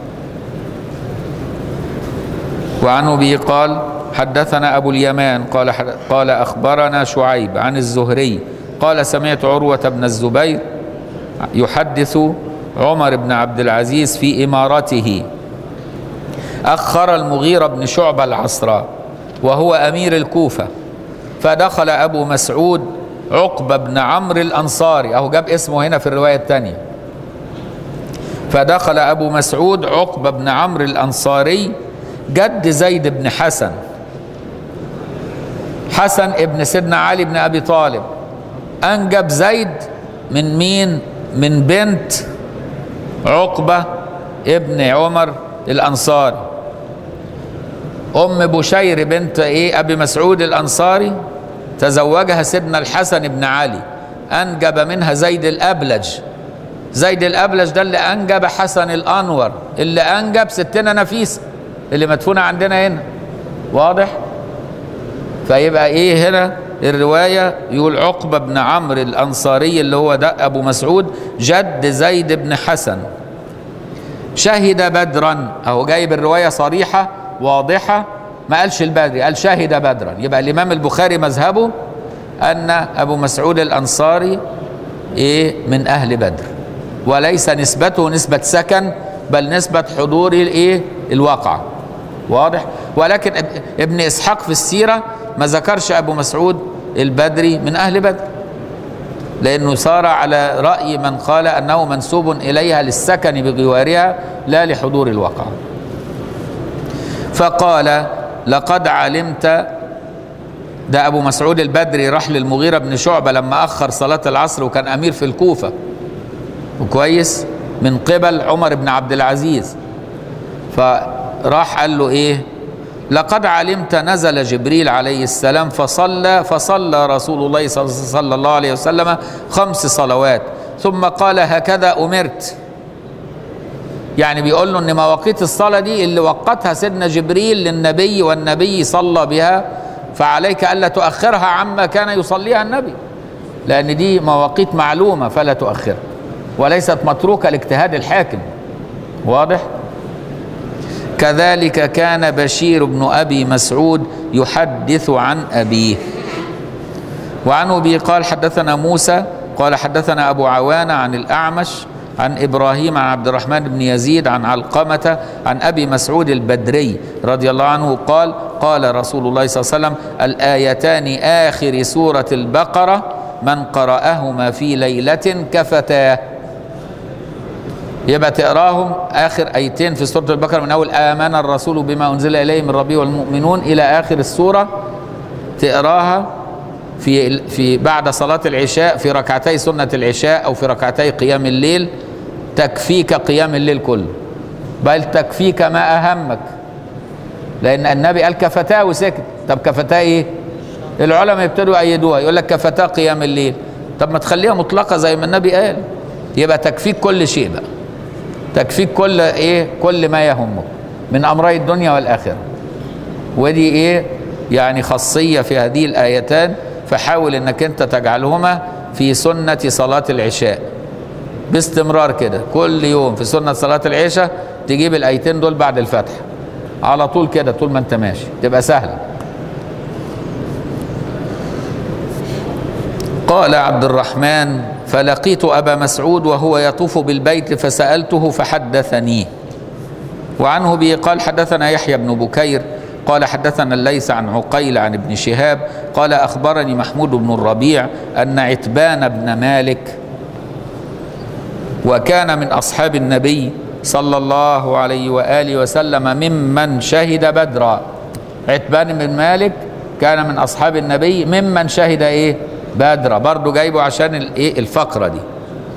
وعن أبي قال حدثنا أبو اليمان قال قال أخبرنا شعيب عن الزهري قال سمعت عروة بن الزبير يحدث عمر بن عبد العزيز في إمارته أخر المغيرة بن شعبة العصر وهو أمير الكوفة فدخل أبو مسعود عقبة بن عمرو الأنصاري أهو جاب اسمه هنا في الرواية الثانية فدخل أبو مسعود عقبة بن عمرو الأنصاري جد زيد بن حسن حسن ابن سيدنا علي بن أبي طالب أنجب زيد من مين من بنت عقبة ابن عمر الأنصاري أم بشير بنت إيه أبي مسعود الأنصاري تزوجها سيدنا الحسن بن علي أنجب منها زيد الأبلج زيد الأبلج ده اللي أنجب حسن الأنور اللي أنجب ستنا نفيسة اللي مدفونة عندنا هنا واضح فيبقى إيه هنا الرواية يقول عقبة بن عمرو الأنصاري اللي هو ده أبو مسعود جد زيد بن حسن شهد بدرا أهو جايب الرواية صريحة واضحة ما قالش البدري قال شهد بدرا يبقى الإمام البخاري مذهبه أن أبو مسعود الأنصاري إيه من أهل بدر وليس نسبته نسبة سكن بل نسبة حضور الايه الواقع واضح ولكن اب- ابن اسحاق في السيرة ما ذكرش ابو مسعود البدري من اهل بدر لانه صار على رأي من قال انه منسوب اليها للسكن بجوارها لا لحضور الواقع فقال لقد علمت ده ابو مسعود البدري راح للمغيرة بن شعبة لما اخر صلاة العصر وكان امير في الكوفة وكويس من قبل عمر بن عبد العزيز فراح قال له ايه لقد علمت نزل جبريل عليه السلام فصلى فصلى رسول الله صلى- صلى الله عليه وسلم خمس صلوات ثم قال هكذا امرت يعني بيقول له ان مواقيت الصلاه دي اللي وقتها سيدنا جبريل للنبي والنبي صلى بها فعليك الا تؤخرها عما كان يصليها النبي لان دي مواقيت معلومه فلا تؤخرها وليست متروكه لاجتهاد الحاكم واضح كذلك كان بشير بن ابي مسعود يحدث عن ابيه وعن ابي قال حدثنا موسى قال حدثنا ابو عوانه عن الاعمش عن ابراهيم عن عبد الرحمن بن يزيد عن علقمه عن ابي مسعود البدري رضي الله عنه قال قال رسول الله صلى الله عليه وسلم الايتان اخر سوره البقره من قراهما في ليله كفتاه يبقى تقراهم اخر ايتين في سوره البقره من اول امن الرسول بما انزل اليه من ربه والمؤمنون الى اخر السوره تقراها في في بعد صلاه العشاء في ركعتي سنه العشاء او في ركعتي قيام الليل تكفيك قيام الليل كله بل تكفيك ما اهمك لان النبي قال كفتاه وسكت طب كفتاه ايه العلماء يبتدوا يأيدوها يقول لك كفتاه قيام الليل طب ما تخليها مطلقه زي ما النبي قال يبقى تكفيك كل شيء بقى تكفيك كل ايه كل ما يهمك من امري الدنيا والاخره ودي ايه يعني خاصيه في هذه الايتان فحاول انك انت تجعلهما في سنه صلاه العشاء باستمرار كده كل يوم في سنه صلاه العشاء تجيب الايتين دول بعد الفتح على طول كده طول ما انت ماشي تبقى سهله قال عبد الرحمن فلقيت ابا مسعود وهو يطوف بالبيت فسالته فحدثني وعنه به قال حدثنا يحيى بن بكير قال حدثنا الليث عن عقيل عن ابن شهاب قال اخبرني محمود بن الربيع ان عتبان بن مالك وكان من اصحاب النبي صلى الله عليه واله وسلم ممن شهد بدرا عتبان بن مالك كان من اصحاب النبي ممن شهد ايه بدر برضه جايبه عشان الايه الفقره دي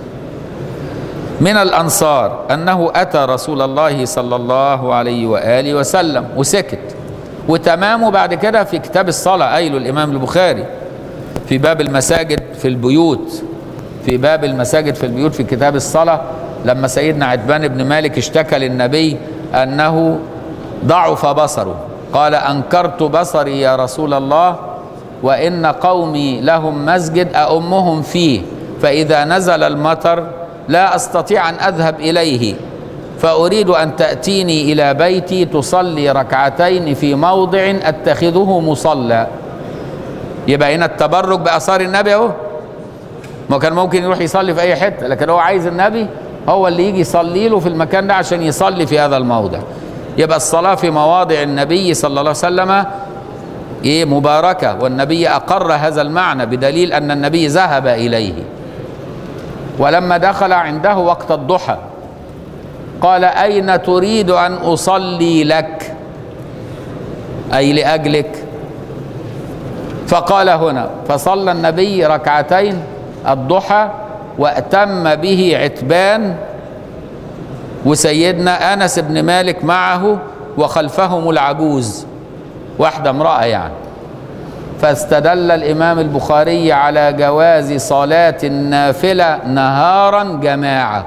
من الانصار انه اتى رسول الله صلى الله عليه واله وسلم وسكت وتمامه بعد كده في كتاب الصلاه قايله الامام البخاري في باب المساجد في البيوت في باب المساجد في البيوت في كتاب الصلاه لما سيدنا عتبان بن مالك اشتكى للنبي انه ضعف بصره قال انكرت بصري يا رسول الله وان قومي لهم مسجد اؤمهم فيه فاذا نزل المطر لا استطيع ان اذهب اليه فاريد ان تاتيني الى بيتي تصلي ركعتين في موضع اتخذه مصلى يبقى هنا التبرك باثار النبي اهو ما كان ممكن يروح يصلي في اي حته لكن هو عايز النبي هو اللي يجي يصلي له في المكان ده عشان يصلي في هذا الموضع يبقى الصلاه في مواضع النبي صلى الله عليه وسلم ايه مباركه والنبي اقر هذا المعنى بدليل ان النبي ذهب اليه ولما دخل عنده وقت الضحى قال اين تريد ان اصلي لك اي لاجلك فقال هنا فصلى النبي ركعتين الضحى واتم به عتبان وسيدنا انس بن مالك معه وخلفهم العجوز واحده امراه يعني فاستدل الامام البخاري على جواز صلاه النافله نهارا جماعه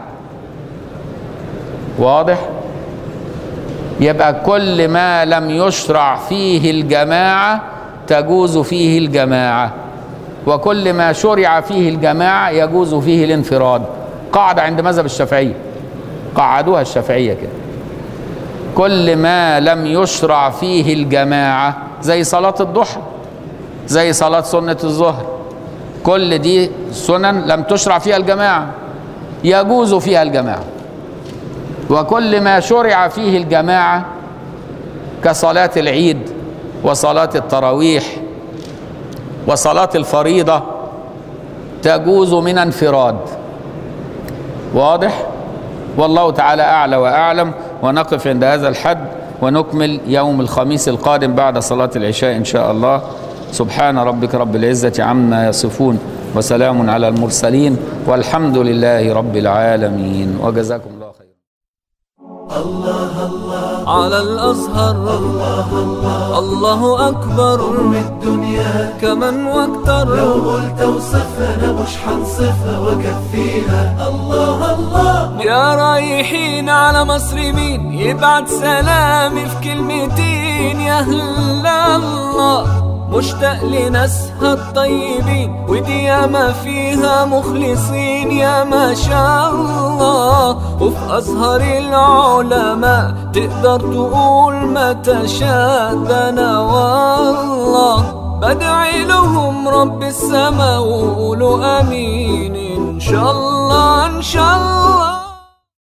واضح يبقى كل ما لم يشرع فيه الجماعه تجوز فيه الجماعه وكل ما شرع فيه الجماعه يجوز فيه الانفراد قاعده عند مذهب الشافعيه قعدوها الشافعيه كده كل ما لم يشرع فيه الجماعه زي صلاه الضحى زي صلاه سنه الظهر كل دي سنن لم تشرع فيها الجماعه يجوز فيها الجماعة وكل ما شرع فيه الجماعة كصلاة العيد وصلاة التراويح وصلاة الفريضة تجوز من انفراد واضح والله تعالى أعلى وأعلم ونقف عند هذا الحد ونكمل يوم الخميس القادم بعد صلاة العشاء إن شاء الله سبحان ربك رب العزة عما يصفون وسلام على المرسلين والحمد لله رب العالمين وجزاكم الله خيرا على الأزهر الله أكبر من الدنيا كمن واكتر لو قلت وصفنا مش حنصفها وكفيها الله الله يا رايحين على مصر مين يبعت سلامي في كلمتين يا هلا الله مشتاق لناسها الطيبين ودي ياما فيها مخلصين يا ما شاء الله وفي أزهر العلماء تقدر تقول ما تشاء ده أنا والله بدعي لهم رب السما وقولوا امين ان شاء الله ان شاء الله